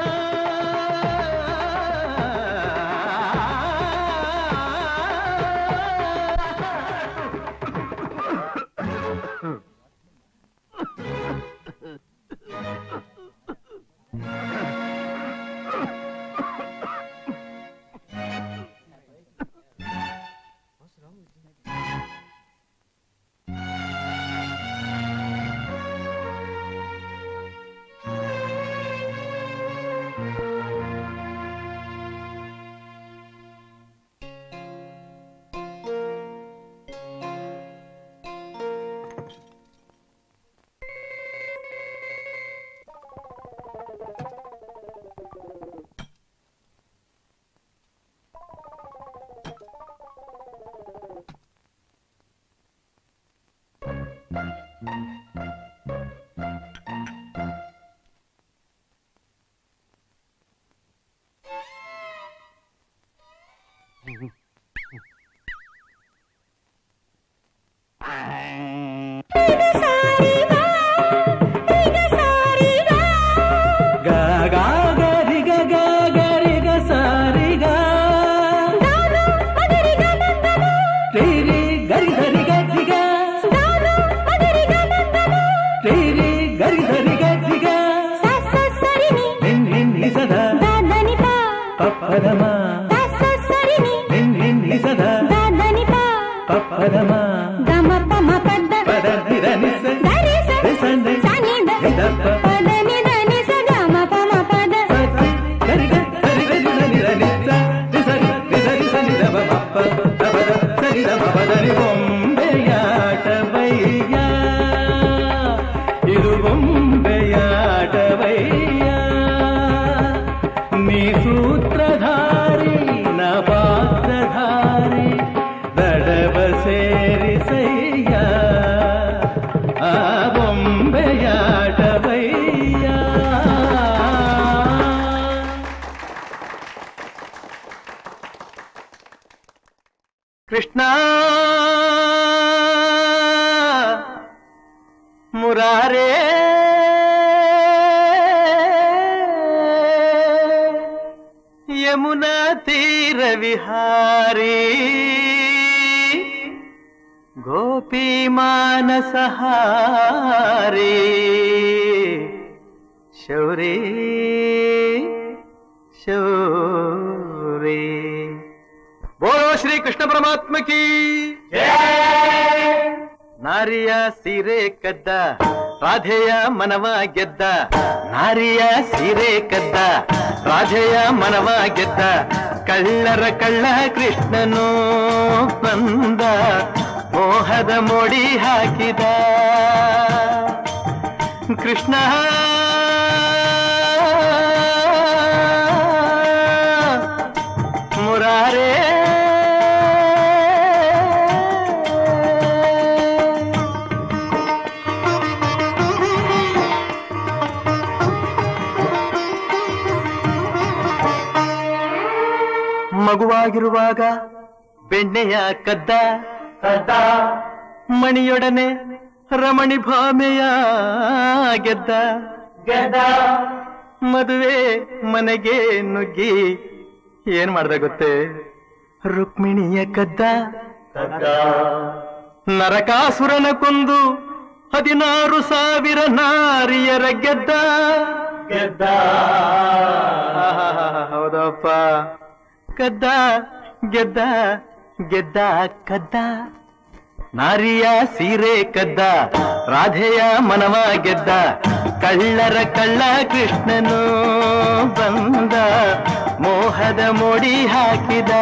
ಗ ಗ ಗ ರಿ ಗ ಗ ಗ ರಿ ಗ ಸ ರಿ ಗ. ರಿ ರಿ ಗ ರಿ ಸ ರಿ ಗ ರಿ ಗ. ರಿ ರಿ ಗ ರಿ ಸ ರಿ ಗ ರಿ ಗ. ನಿನ್ ನಿನ್ ನಿ ಸದ ಪಪ್ಪದ ಮ. ನಿನ್ ನಿನ್ ನಿ ಸದ ಪಪ್ಪದ ಮ. ಪದ ನಿ ದ ನಿ ಸ. ರಿ ಸ ನಿ. ನಿ ದ ಪ. ಸತಿ ಗರಿ ಗ ಗರಿ ಗರಿ ಸ ನಿ ದ ನಿ ಸ. ರಿ ಸ ರಿ ರಿ ಸ ರಿ ಸ ನಿ ದ ಪ ಮ ಪ. ದ ಪ ದ ಸ ರಿ ದ ಮ ಪ ದ ನಿ ಬೊಂಬೆಯಾಟವಯ್ಯ. ಇದು ಬೊಂಬೆಯಾಟವಯ್ಯ ನೀ ಸೂತ್ರಧಾರಿ ನ ಪಾತ್ರಧಾರಿ ದಡವ ಸೇರಿಸಯ್ಯ ಆ ಬೊಂಬೆಯಾಟವಯ್ಯ ಕೃಷ್ಣ ಮುರಾರೇ ಯಮುನಾ ತೀರ ವಿಹಾರಿ ಗೋಪಿ ಮಾನಸಹಾರಿ ಶೌರಿ ಶೌರಿ ಬೋಲೋ ಶ್ರೀ ಕೃಷ್ಣ ಪರಮಾತ್ಮ ಕಿ ನಾರಿಯ ಸೀರೆ ಕದ್ದ ರಾಧೆಯ ಮನವ ಗೆದ್ದ ನಾರಿಯ ಸೀರೆ ಕದ್ದ ರಾಧೆಯ ಮನವ ಗೆದ್ದ ಕಳ್ಳರ ಕಳ್ಳ ಕೃಷ್ಣನು ಬಂದ ಮೋಹದ ಮೋಡಿ ಹಾಕಿದ ಕೃಷ್ಣ ಮುರಾರೇ ಮಗುವಾಗಿರುವಾಗ ಬೆಣ್ಣೆಯ ಕದ್ದ ಕದ್ದ ಮಣಿಯೊಡನೆ ರಮಣಿ ಭಾಮೆಯ ಗೆದ್ದ ಗೆದ್ದ ಮದುವೆ ಮನೆಗೆ ನುಗ್ಗಿ ಏನ್ ಮಾಡ್ದ ಗೊತ್ತೇ ರುಕ್ಮಿಣಿಯ ಕದ್ದ ನರಕಾಸುರನ ಕೊಂದು ಹದಿನಾರು ಸಾವಿರ ನಾರಿಯರ ಗೆದ್ದ ಗೆದ್ದ ಹೌದಪ್ಪ ಕದ್ದ ಗೆದ್ದ ಗೆದ್ದ ಕದ್ದ ನಾರಿಯ ಸೀರೆ ಕದ್ದ ರಾಧೆಯ ಮನವ ಗೆದ್ದ ಕಳ್ಳರ ಕಳ್ಳ ಕೃಷ್ಣನು ಬಂದ ಮೋಹದ ಮೋಡಿ ಹಾಕಿದ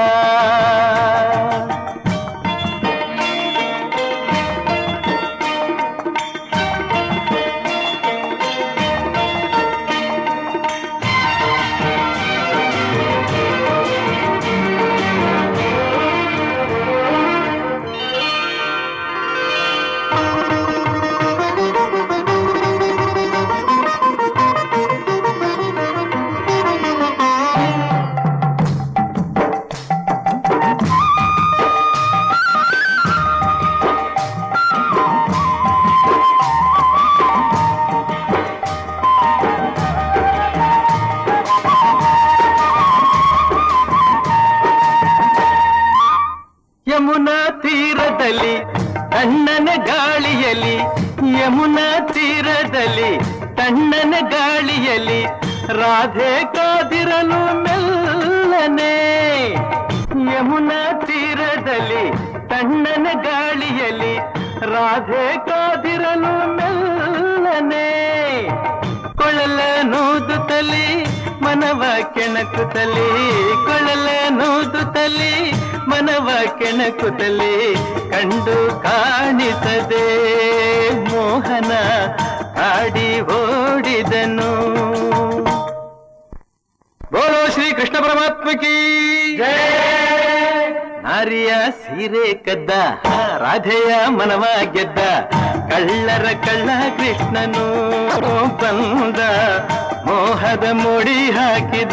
ಯಮುನಾ ತೀರದಲ್ಲಿ ತಣ್ಣನ ಗಾಳಿಯಲ್ಲಿ ಯಮುನಾ ತೀರದಲ್ಲಿ ತಣ್ಣನ ಗಾಳಿಯಲ್ಲಿ ರಾಧೆ ಕಾದಿರಲು ಮೆಲ್ಲನೆ ಯಮುನಾ ತೀರದಲ್ಲಿ ತಣ್ಣನ ಗಾಳಿಯಲ್ಲಿ ರಾಧೆ ಕಾದಿರಲು ಮೆಲ್ಲನೆ ಕೊಳಲ ನೂದುತ್ತಲಿ ಮನವ ಕೆಣಕುತ್ತಲಿ ಕೊಳಲ ನೂದುತ್ತಲಿ ಮನವ ಕೆಣಕುತ್ತಲಿ ಕಂಡು ಕಾಣಿಸದೆ ಮೋಹನ ಆಡಿ ಓಡಿದನು ಬೋಲೋ ಶ್ರೀ ಕೃಷ್ಣ ಪರಮಾತ್ಮ ಕೀ ನಾರಿಯ ಸೀರೆ ಕದ್ದ ರಾಧೆಯ ಮನವ ಗೆದ್ದ ಕಳ್ಳರ ಕಳ್ಳ ಕೃಷ್ಣನು ಬಂದ ಮೋಹದ ಮುಡಿ ಹಾಕಿದ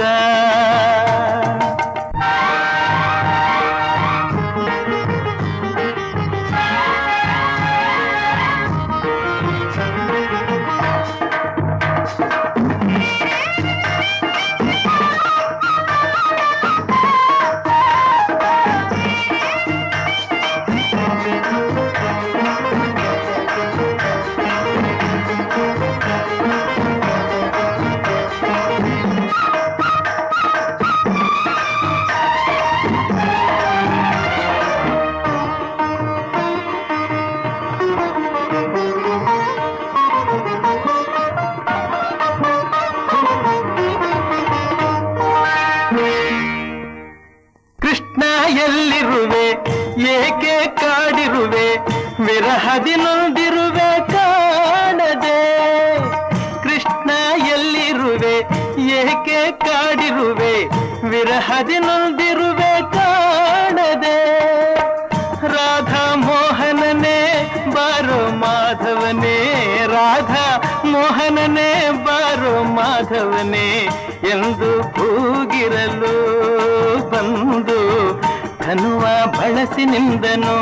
ಕೃಷ್ಣ ಎಲ್ಲಿರುವೆ ಏಕೆ ಕಾಡಿರುವೆ ವಿರಹದಿ ನೊಂದಿರುವೆ ಕಾಣದೆ ಕೃಷ್ಣ ಎಲ್ಲಿರುವೆ ಏಕೆ ಕಾಡಿರುವೆ ವಿರಹದಿ ನೊಂದಿರುವೆ ಕಾಣದೆ ರಾಧಾ ಮೋಹನನೇ ಬಾರೋ ಮಾಧವನೇ ರಾಧಾ ಮೋಹನನೇ ಬಾರೋ ಮಾಧವನೇ ಎಂದು ಕೂಗಿರಲು ಬಂದು ಧನುವ ಬಳಸಿ ನಿಂದನು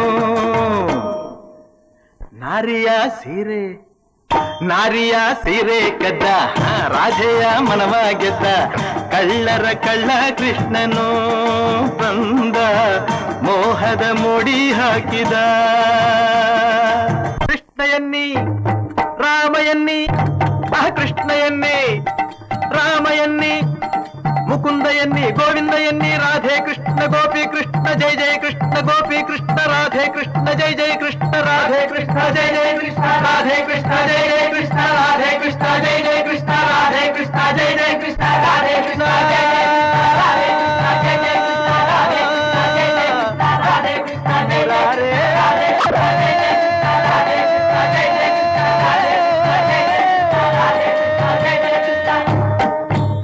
ನಾರಿಯ ಸೀರೆ ನಾರಿಯ ಸೀರೆ ಕದ್ದ ರಾಧೆಯ ಮನವ ಗೆದ್ದ ಕಳ್ಳರ ಕಳ್ಳ ಕೃಷ್ಣನು ಬಂದ ಮೋಹದ ಮುಡಿ ಹಾಕಿದ ಕೃಷ್ಣಯನ್ನಿ ರಾಮಯನ್ನಿ ಆ ಕೃಷ್ಣಯನ್ನಿ ರಾಮಯನ್ನಿ ಮುಕುಂದ ಎನ್ನಿ ಗೋವಿಂದ ಎನ್ನಿ ರಾಧೆ ಕೃಷ್ಣ ಗೋಪಿ ಕೃಷ್ಣ ಜಯ ಜಯ ಕೃಷ್ಣ ಗೋಪಿ ಕೃಷ್ಣ ರಾಧೆ ಕೃಷ್ಣ ಜಯ ಜಯ ಕೃಷ್ಣ ರಾಧೆ ಕೃಷ್ಣ ಜಯ ಜಯ ಕೃಷ್ಣ ರಾಧೆ ಕೃಷ್ಣ ಜಯ ಜಯ ಕೃಷ್ಣ ರಾಧೆ ಕೃಷ್ಣ ಜಯ ಜಯ ಕೃಷ್ಣ ರಾಧೆ ಕೃಷ್ಣ ಜಯ ಜಯ ಕೃಷ್ಣ ರಾಧೆ ಕೃಷ್ಣ ಜಯ ಜಯ ಕೃಷ್ಣ ರಾಧೆ ಕೃಷ್ಣ ಜಯ ಜಯ ಕೃಷ್ಣ ರಾಧೆ ಕೃಷ್ಣ ಜಯ ಜಯ ಕೃಷ್ಣ ರಾಧೆ ಕೃಷ್ಣ ಜಯ ಜಯ ಕೃಷ್ಣ ರಾಧೆ ಕೃಷ್ಣ ಜಯ ಜಯ ಕೃಷ್ಣ ರಾಧೆ ಕೃಷ್ಣ ಜಯ ಜಯ ಕೃಷ್ಣ ರಾಧೆ ಕೃಷ್ಣ ಜಯ ಜಯ ಕೃಷ್ಣ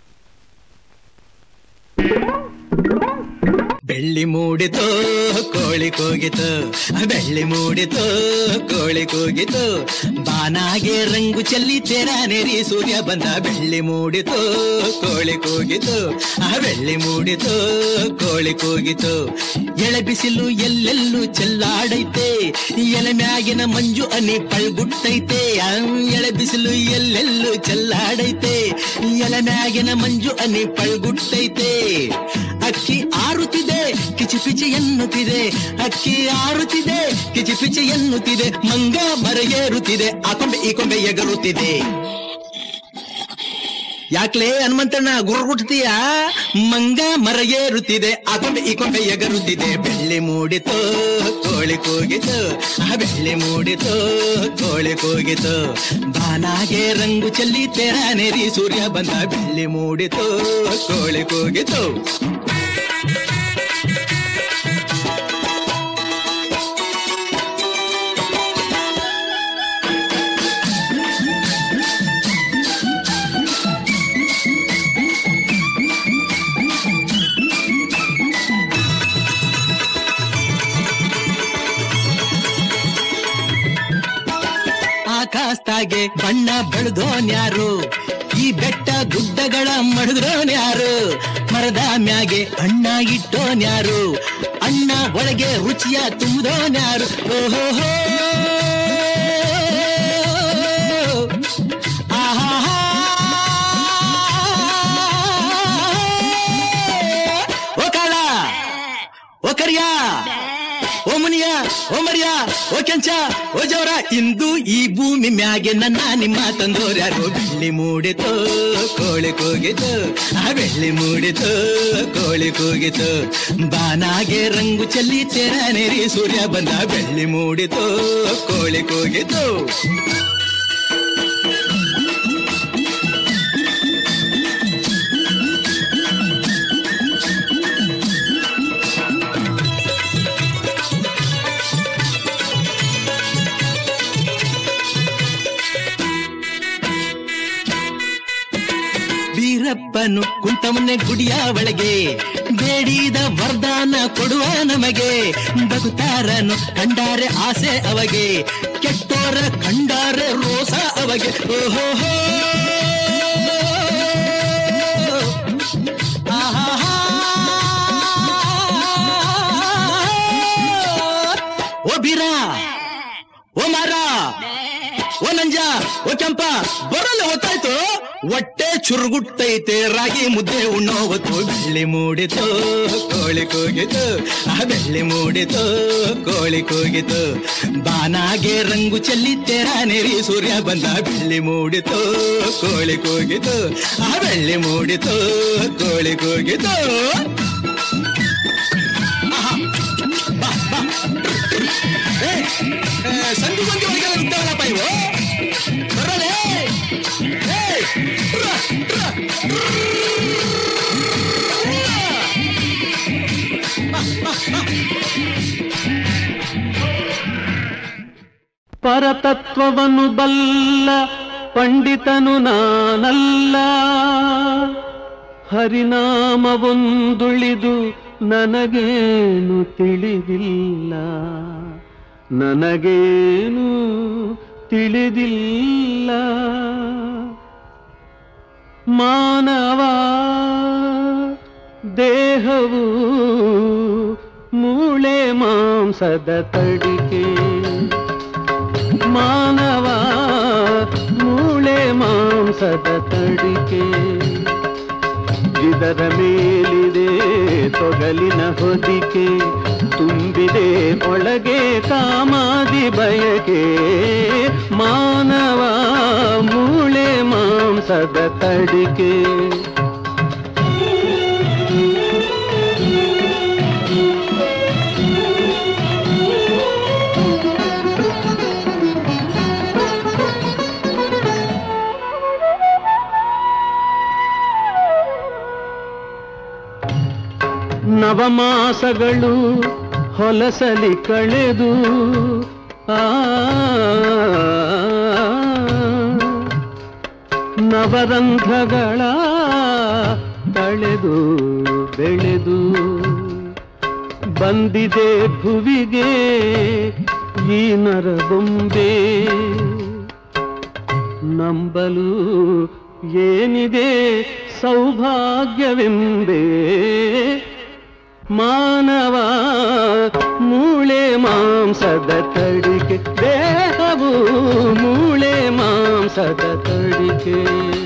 ಬೆಳ್ಳಿ ಮೂಡಿತೋ ಕೋಳಿ ಕೋಳಿ ಕೂಗಿತು ಬೆಳ್ಳಿ ಮೂಡಿತು ಕೋಳಿ ಕೂಗಿತು ಬಾನಾಗೆ ರಂಗು ಚೆಲ್ಲಿ ತೆರ ನೆರಿ ಸೂರ್ಯ ಬಂದ ಬೆಳ್ಳಿ ಮೂಡಿತು ಕೋಳಿ ಕೂಗಿತು ಆ ಬೆಳ್ಳಿ ಮೂಡಿತು ಕೋಳಿ ಕೂಗಿತು ಎಳೆ ಬಿಸಿಲು ಎಲ್ಲೆಲ್ಲೂ ಚೆಲ್ಲಾಡೈತೆ ಎಲೆ ಮ್ಯಾಗಿನ ಮಂಜು ಅನಿ ಪಳ್ಗುಟ್ಟೈತೆ ಆ ಎಳೆ ಬಿಸಿಲು ಎಲ್ಲೆಲ್ಲೂ ಚೆಲ್ಲಾಡೈತೆ ಎಲೆ ಮ್ಯಾಗಿನ ಮಂಜು ಅನಿ ಪಳ್ಗುಟ್ಟೈತೆ ಅಕ್ಕಿ ಆರುತ್ತಿದೆ ಕಿಚಿಪಿಚಿ ಎನ್ನುತ್ತಿದೆ ಅಕ್ಕಿ ಆರುತ್ತಿದೆ ಕಿಚಿಪಿಚಿ ಎನ್ನುತ್ತಿದೆ ಮಂಗ ಮರ ಏರುತ್ತಿದೆ ಆ ಕೊಂಬೆ ಈ ಕೊಂಬೆ ಎಗರುತ್ತಿದೆ ಯಾಕ್ಲೇ ಹನುಮಂತಣ್ಣ ಗುರುಗುಟ್ತೀಯ ಮಂಗ ಮರ ಏರುತ್ತಿದೆ ಆ ಕೊಂಬೆ ಈ ಕೊಂಬೆ ಎಗರುತ್ತಿದೆ ಬೆಳ್ಳಿ ಮೂಡಿತು ಕೋಳಿ ಕೂಗಿತು ಆ ಬೆಳ್ಳಿ ಮೂಡಿತು ಕೋಳಿ ಕೂಗಿತು ಬಾನಾಗೆ ರಂಗು ಚೆಲ್ಲಿ ತೆರ ನೆರಿ ಸೂರ್ಯ ಬಂದ ಬೆಳ್ಳಿ ಮೂಡಿತು ಕೋಳಿ ಕೂಗಿತು ಆಕಾಸ್ತಾಗೆ ಬಣ್ಣ ಬೆಳೆದೋನ್ಯಾರು ಈ ಬೆಟ್ಟ ಗುಡ್ಡಗಳ ಮಡದ್ರೋನ್ಯಾರು ಮರದ ಮ್ಯಾಗೆ ಅಣ್ಣ ಇಟ್ಟೋನ್ಯಾರು ಅಣ್ಣ ಒಳಗೆ ರುಚಿಯ ತುಂಬಿದೋನ್ಯಾರು ಓಹೋ ಓ ಕಾಳ ಓ ಕರಿಯ ಓ ಮುನಿಯ ಓ ಮರಿಯ ಓ ಕೆಂಚ ಓ ಜವರ ಇಂದು ಈ ಭೂಮಿ ಮ್ಯಾಗೆ ನನ್ನ ನಿಮ್ಮ ತಂದೋರ್ಯಾರು ಬೆಳ್ಳಿ ಮೂಡಿತು ಕೋಳಿ ಕೂಗಿತು ಆ ಬೆಳ್ಳಿ ಮೂಡಿತು ಕೋಳಿ ಕೂಗಿತು ಬಾನಾಗೆ ರಂಗು ಚೆಲ್ಲಿ ತೆರ ನೆರಿ ಸೂರ್ಯ ಬಂದ ಬೆಳ್ಳಿ ಮೂಡಿತು ಕೋಳಿ ಕೂಗಿತು ಬೀರಪ್ಪನು ಕುಂತಮನೆ ಗುಡಿಯ ಒಳಗೆ ಬೇಡಿದ ವರದಾನ ಕೊಡುವ ನಮಗೆ ಬದುತಾರನು ಕಂಡಾರೆ ಆಸೆ ಅವಗೆ ಕೆಟ್ಟೋರ ಕಂಡಾರೆ ರೋಸ ಅವಗೆ ಓಹೋ ಓ ಬೀರ ಓ ಮಾರ ಓ ನಂಜ ಓ ಕೆಂಪ ಬರಲ್ಲ ಗೊತ್ತಾಯ್ತು ಹೊಟ್ಟೆ ಚುರುಗುಟ್ಟೈತೆ ರಾಗಿ ಮುದ್ದೆ ಉಣ್ಣೋ ಹೊತ್ತು ಬೆಳ್ಳಿ ಮೂಡಿತು ಕೋಳಿ ಕೂಗಿತು ಆ ಬೆಳ್ಳಿ ಮೂಡಿತು ಕೋಳಿ ಕೂಗಿತು ಬಾನಾಗೆ ರಂಗು ಚೆಲ್ಲಿ ತೆರ ನೆರಿ ಸೂರ್ಯ ಬಂದ ಬೆಳ್ಳಿ ಮೂಡಿತು ಕೋಳಿ ಕೂಗಿತು ಆ ಬೆಳ್ಳಿ ಮೂಡಿತು ಕೋಳಿ ಕೂಗಿತು ಆಹಾ. ಬಾ, ಬಾ. ಏ, ಏ, ಸಂಧಿ ಗೊಂದಿ ಒಳಗೆಲ್ಲ ನುಗ್ತಾವಲ್ಲಪ್ಪ ಇವು ಬರಲೇ ಏ, ರ, ರ, ಪರತತ್ವವನ್ನು ಬಲ್ಲ ಪಂಡಿತನು ನಾನಲ್ಲ ಹರಿನಾಮವೊಂದುಳಿದು ನನಗೇನು ತಿಳಿದಿಲ್ಲ ನನಗೇನು ತಿಳಿದಿಲ್ಲ ಮಾನವ ದೇಹವು ಮೂಳೆ ಮಾಂಸದ ತಡಿಕೆ ಮಾನವ ಮೂಳೆ ಮಾಂಸದ ತಡಿಕೆ ಇದರ ಮೇಲಿದೆ ತೊಗಲಿನ ಹೊದಿಕೆ ತುಂಬಿದೆ ಒಳಗೆ ಕಾಮಾದಿ ಬಯಕೆ ಮಾನವ ಮೂಳೆ ಮಾಂಸದ ತಡಿಕೆ ನವಮಾಸಗಳು ಹೊಲಸಲಿ ಕಳೆದು ಆ ನವರಂಧ್ರಗಳ ಕಳೆದು ಬೆಳೆದು ಬಂದಿದೆ ಭುವಿಗೆ ಈ ನರಬೊಂಬೆ ನಂಬಲು ಏನಿದೆ ಸೌಭಾಗ್ಯವೆಂಬೆ ಮಾನವ ಮೂಳೆ ಮಾಂಸದ ತಡಿಕೆ ದೇಹವು ಮೂಳೆ ಮಾಂಸದ ತಡಿಕೆ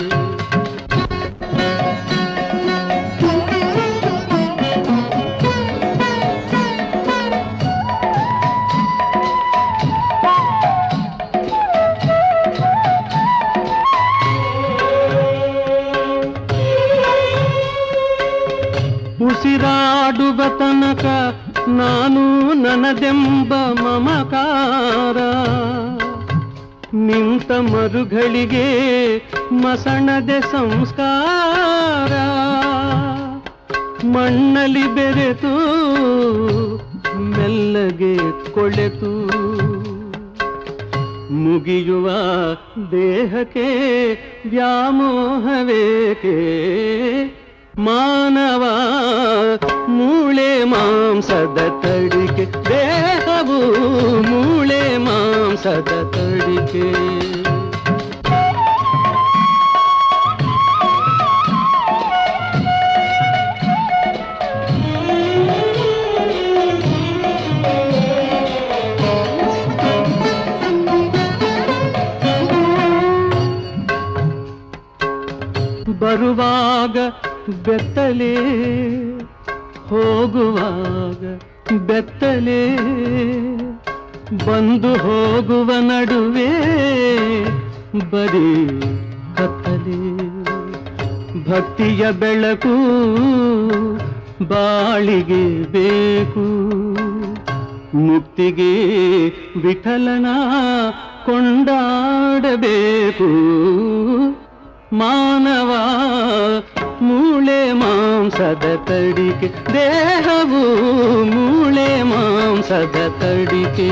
ಉಸಿರಾಡುವ ತನಕ ನಾನು ನನದೆಂಬ ಮಮಕಾರ ನಿಂತ ಮರುಗಳಿಗೆ ಮಸಣದೆ ಸಂಸ್ಕಾರ ಮಣ್ಣಲ್ಲಿ ಬೆರೆತು ಮೆಲ್ಲಗೆ ಕೊಳೆತು ಮುಗಿಯುವ ದೇಹಕ್ಕೆ ವ್ಯಾಮೋಹವೇಕೆ ಮಾನವ ಮೂಳೆ ಮಾಂಸದ ತಡಿಕೆ ದೇಹವು ಮೂಳೆ ಮಾಂಸದ ತಡಿಕೆ ಬರುವಾಗ ಬೆತ್ತಲೆ ಹೋಗುವಾಗ ಬೆತ್ತಲೆ ಬಂದು ಹೋಗುವ ನಡುವೆ ಬರೀ ಕತ್ತಲೆ ಭಕ್ತಿಯ ಬೆಳಕು ಬಾಳಿಗೆ ಬೇಕು ಮುಕ್ತಿಗೆ ವಿಠಲನ ಕೊಂಡಾಡಬೇಕು ಮಾನವ ಮೂಳೆ ಮಾಂಸದ ತಡಿಕೆ ದೇಹವು ಮೂಳೆ ಮಾಂಸದ ತಡಿಕೆ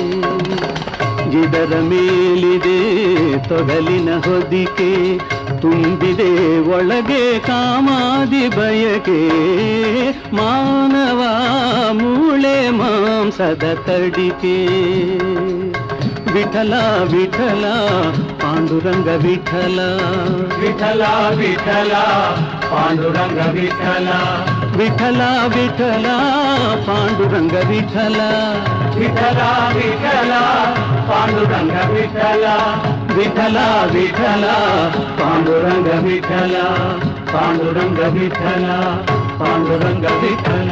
ಇದರ ಮೇಲಿದೆ ತೊಗಲಿನ ಹೊದಿಕೆ ತುಂಬಿದೆ ಒಳಗೆ ಕಾಮಾದಿ ಬಯಕೆ ಮಾನವ ಮೂಳೆ ಮಾಂಸದ ತಡಿಕೆ ವಿಠಲ ವಿಠಲ ಪಾಂಡುರಂಗ ವಿಠಲ ವಿಠಲ ವಿಠಲ ಪಾಂಡುರಂಗ ವಿಠಲ ವಿಠಲ ವಿಠಲ ಪಾಂಡುರಂಗ ವಿಠಲ ವಿಠಲ ವಿಠಲ ಪಾಂಡುರಂಗ ವಿಠಲ ವಿಠಲ ವಿಠಲ ಪಾಂಡುರಂಗ ವಿಠಲ ಪಾಂಡುರಂಗ ವಿಠಲ ಪಾಂಡುರಂಗ ವಿಠಲ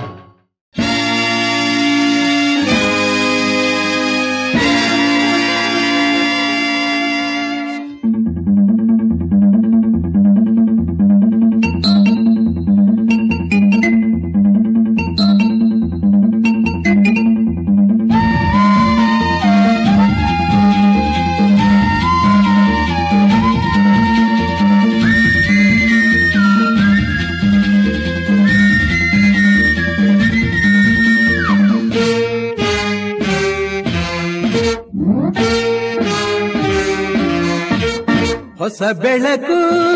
ಹೊಸ ಬೆಳಕು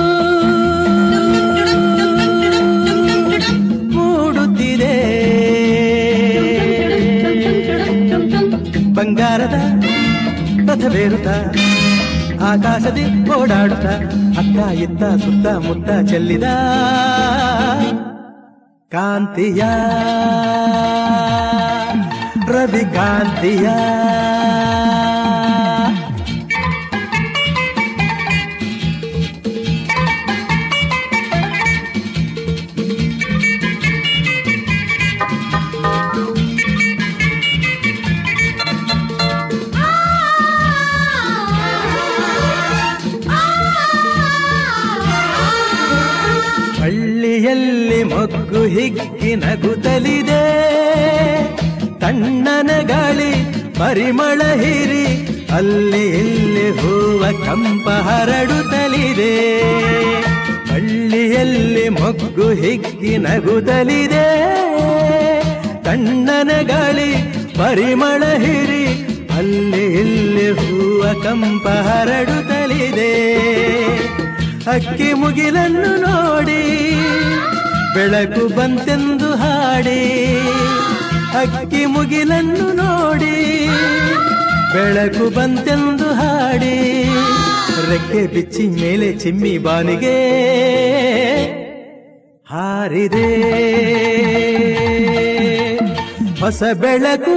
ಮೂಡುತ್ತಿದೆ ಬಂಗಾರದ ರಥವೇರುತ್ತ ಆಕಾಶದಿ ಓಡಾಡುತ್ತ ಅತ್ತ ಇತ್ತ ಸುತ್ತ ಮುತ್ತ ಚೆಲ್ಲಿದ ಕಾಂತಿಯ ರವಿ ಕಾಂತಿಯ ಹಳ್ಳಿಯಲ್ಲಿ ಮೊಗ್ಗು ಹಿಗ್ಗಿ ನಗುತ್ತಲಿದೆ ತಣ್ಣನ ಗಾಳಿ ಪರಿಮಳ ಹಿರಿ ಅಲ್ಲಿ ಇಲ್ಲಿ ಹೂವ ಕಂಪ ಹರಡುತ್ತಲಿದೆ ಹಳ್ಳಿಯಲ್ಲಿ ಮೊಗ್ಗು ಹಿಗ್ಗಿ ನಗುತ್ತಲಿದೆ ತಣ್ಣನ ಗಾಳಿ ಪರಿಮಳ ಹಿರಿ ಅಲ್ಲಿ ಇಲ್ಲಿ ಹೂವ ಕಂಪ ಹರಡುತ್ತಲಿದೆ ಅಕ್ಕಿ ಮುಗಿಲನ್ನು ನೋಡಿ ಬೆಳಕು ಬಂತೆಂದು ಹಾಡಿ ಅಕ್ಕಿ ಮುಗಿಲನ್ನು ನೋಡಿ ಬೆಳಕು ಬಂತೆಂದು ಹಾಡಿ ರೆಕ್ಕೆ ಬಿಚ್ಚಿ ಮೇಲೆ ಚಿಮ್ಮಿ ಬಾನಿಗೆ ಹಾರಿದೆ ಹೊಸ ಬೆಳಕು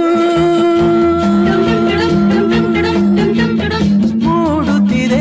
ಮೂಡುತ್ತಿದೆ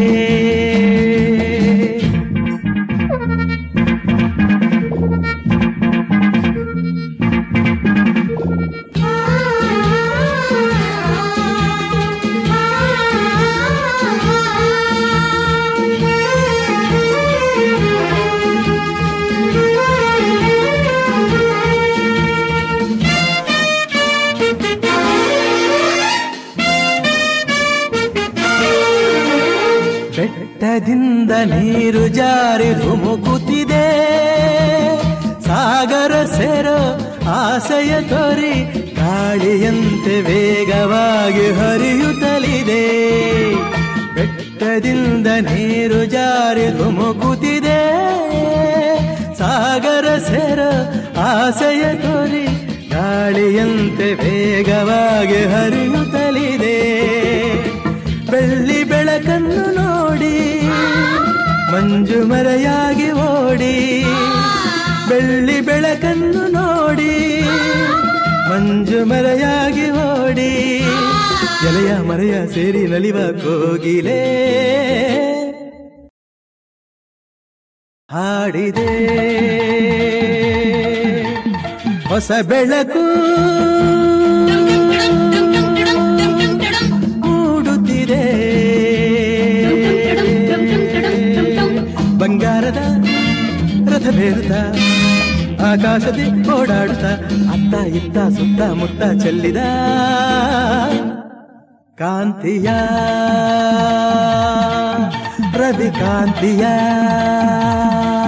ಬೆಟ್ಟದಿಂದ ನೀರು ಜಾರಿ ಧುಮುಕುತ್ತಿದೆ ಸಾಗರ ಸೇರೋ ಆಸೆಯ ತೋರಿ ಗಾಳಿಯಂತೆ ವೇಗವಾಗಿ ಹರಿಯುತ್ತಲಿದೆ ಬೆಟ್ಟದಿಂದ ನೀರು ಜಾರಿ ಧುಮುಕುತ್ತಿದೆ ಸಾಗರ ಸೇರೋ ಆಸೆಯ ತೋರಿ ಗಾಳಿಯಂತೆ ವೇಗವಾಗಿ ಹರಿಯುತ್ತಲಿದೆ ಬೆಳ್ಳಿ ಬೆಳಕನ್ನು ನೋಡಿ ಮಂಜು ಮರೆಯಾಗಿ ಓಡಿ ಬೆಳ್ಳಿ ಬೆಳಕನ್ನು ನೋಡಿ ಮಂಜು ಮರೆಯಾಗಿ ಓಡಿ ಎಲೆಯ ಮರೆಯ ಸೇರಿ ನಲಿವ ಕೋಗಿಲೆ ಹಾಡಿದೆ ಹೊಸ ಬೆಳಕು ಮೂಡುತ್ತಿದೆ ಬಂಗಾರದ ರಥ ಬೇರುತ್ತ ಆಕಾಶದಿ ಓಡಾಡುತ್ತ ಅತ್ತ ಇತ್ತ ಸುತ್ತ ಮುತ್ತ ಚೆಲ್ಲಿದ ಕಾಂತಿಯ ರವಿ ಕಾಂತಿಯ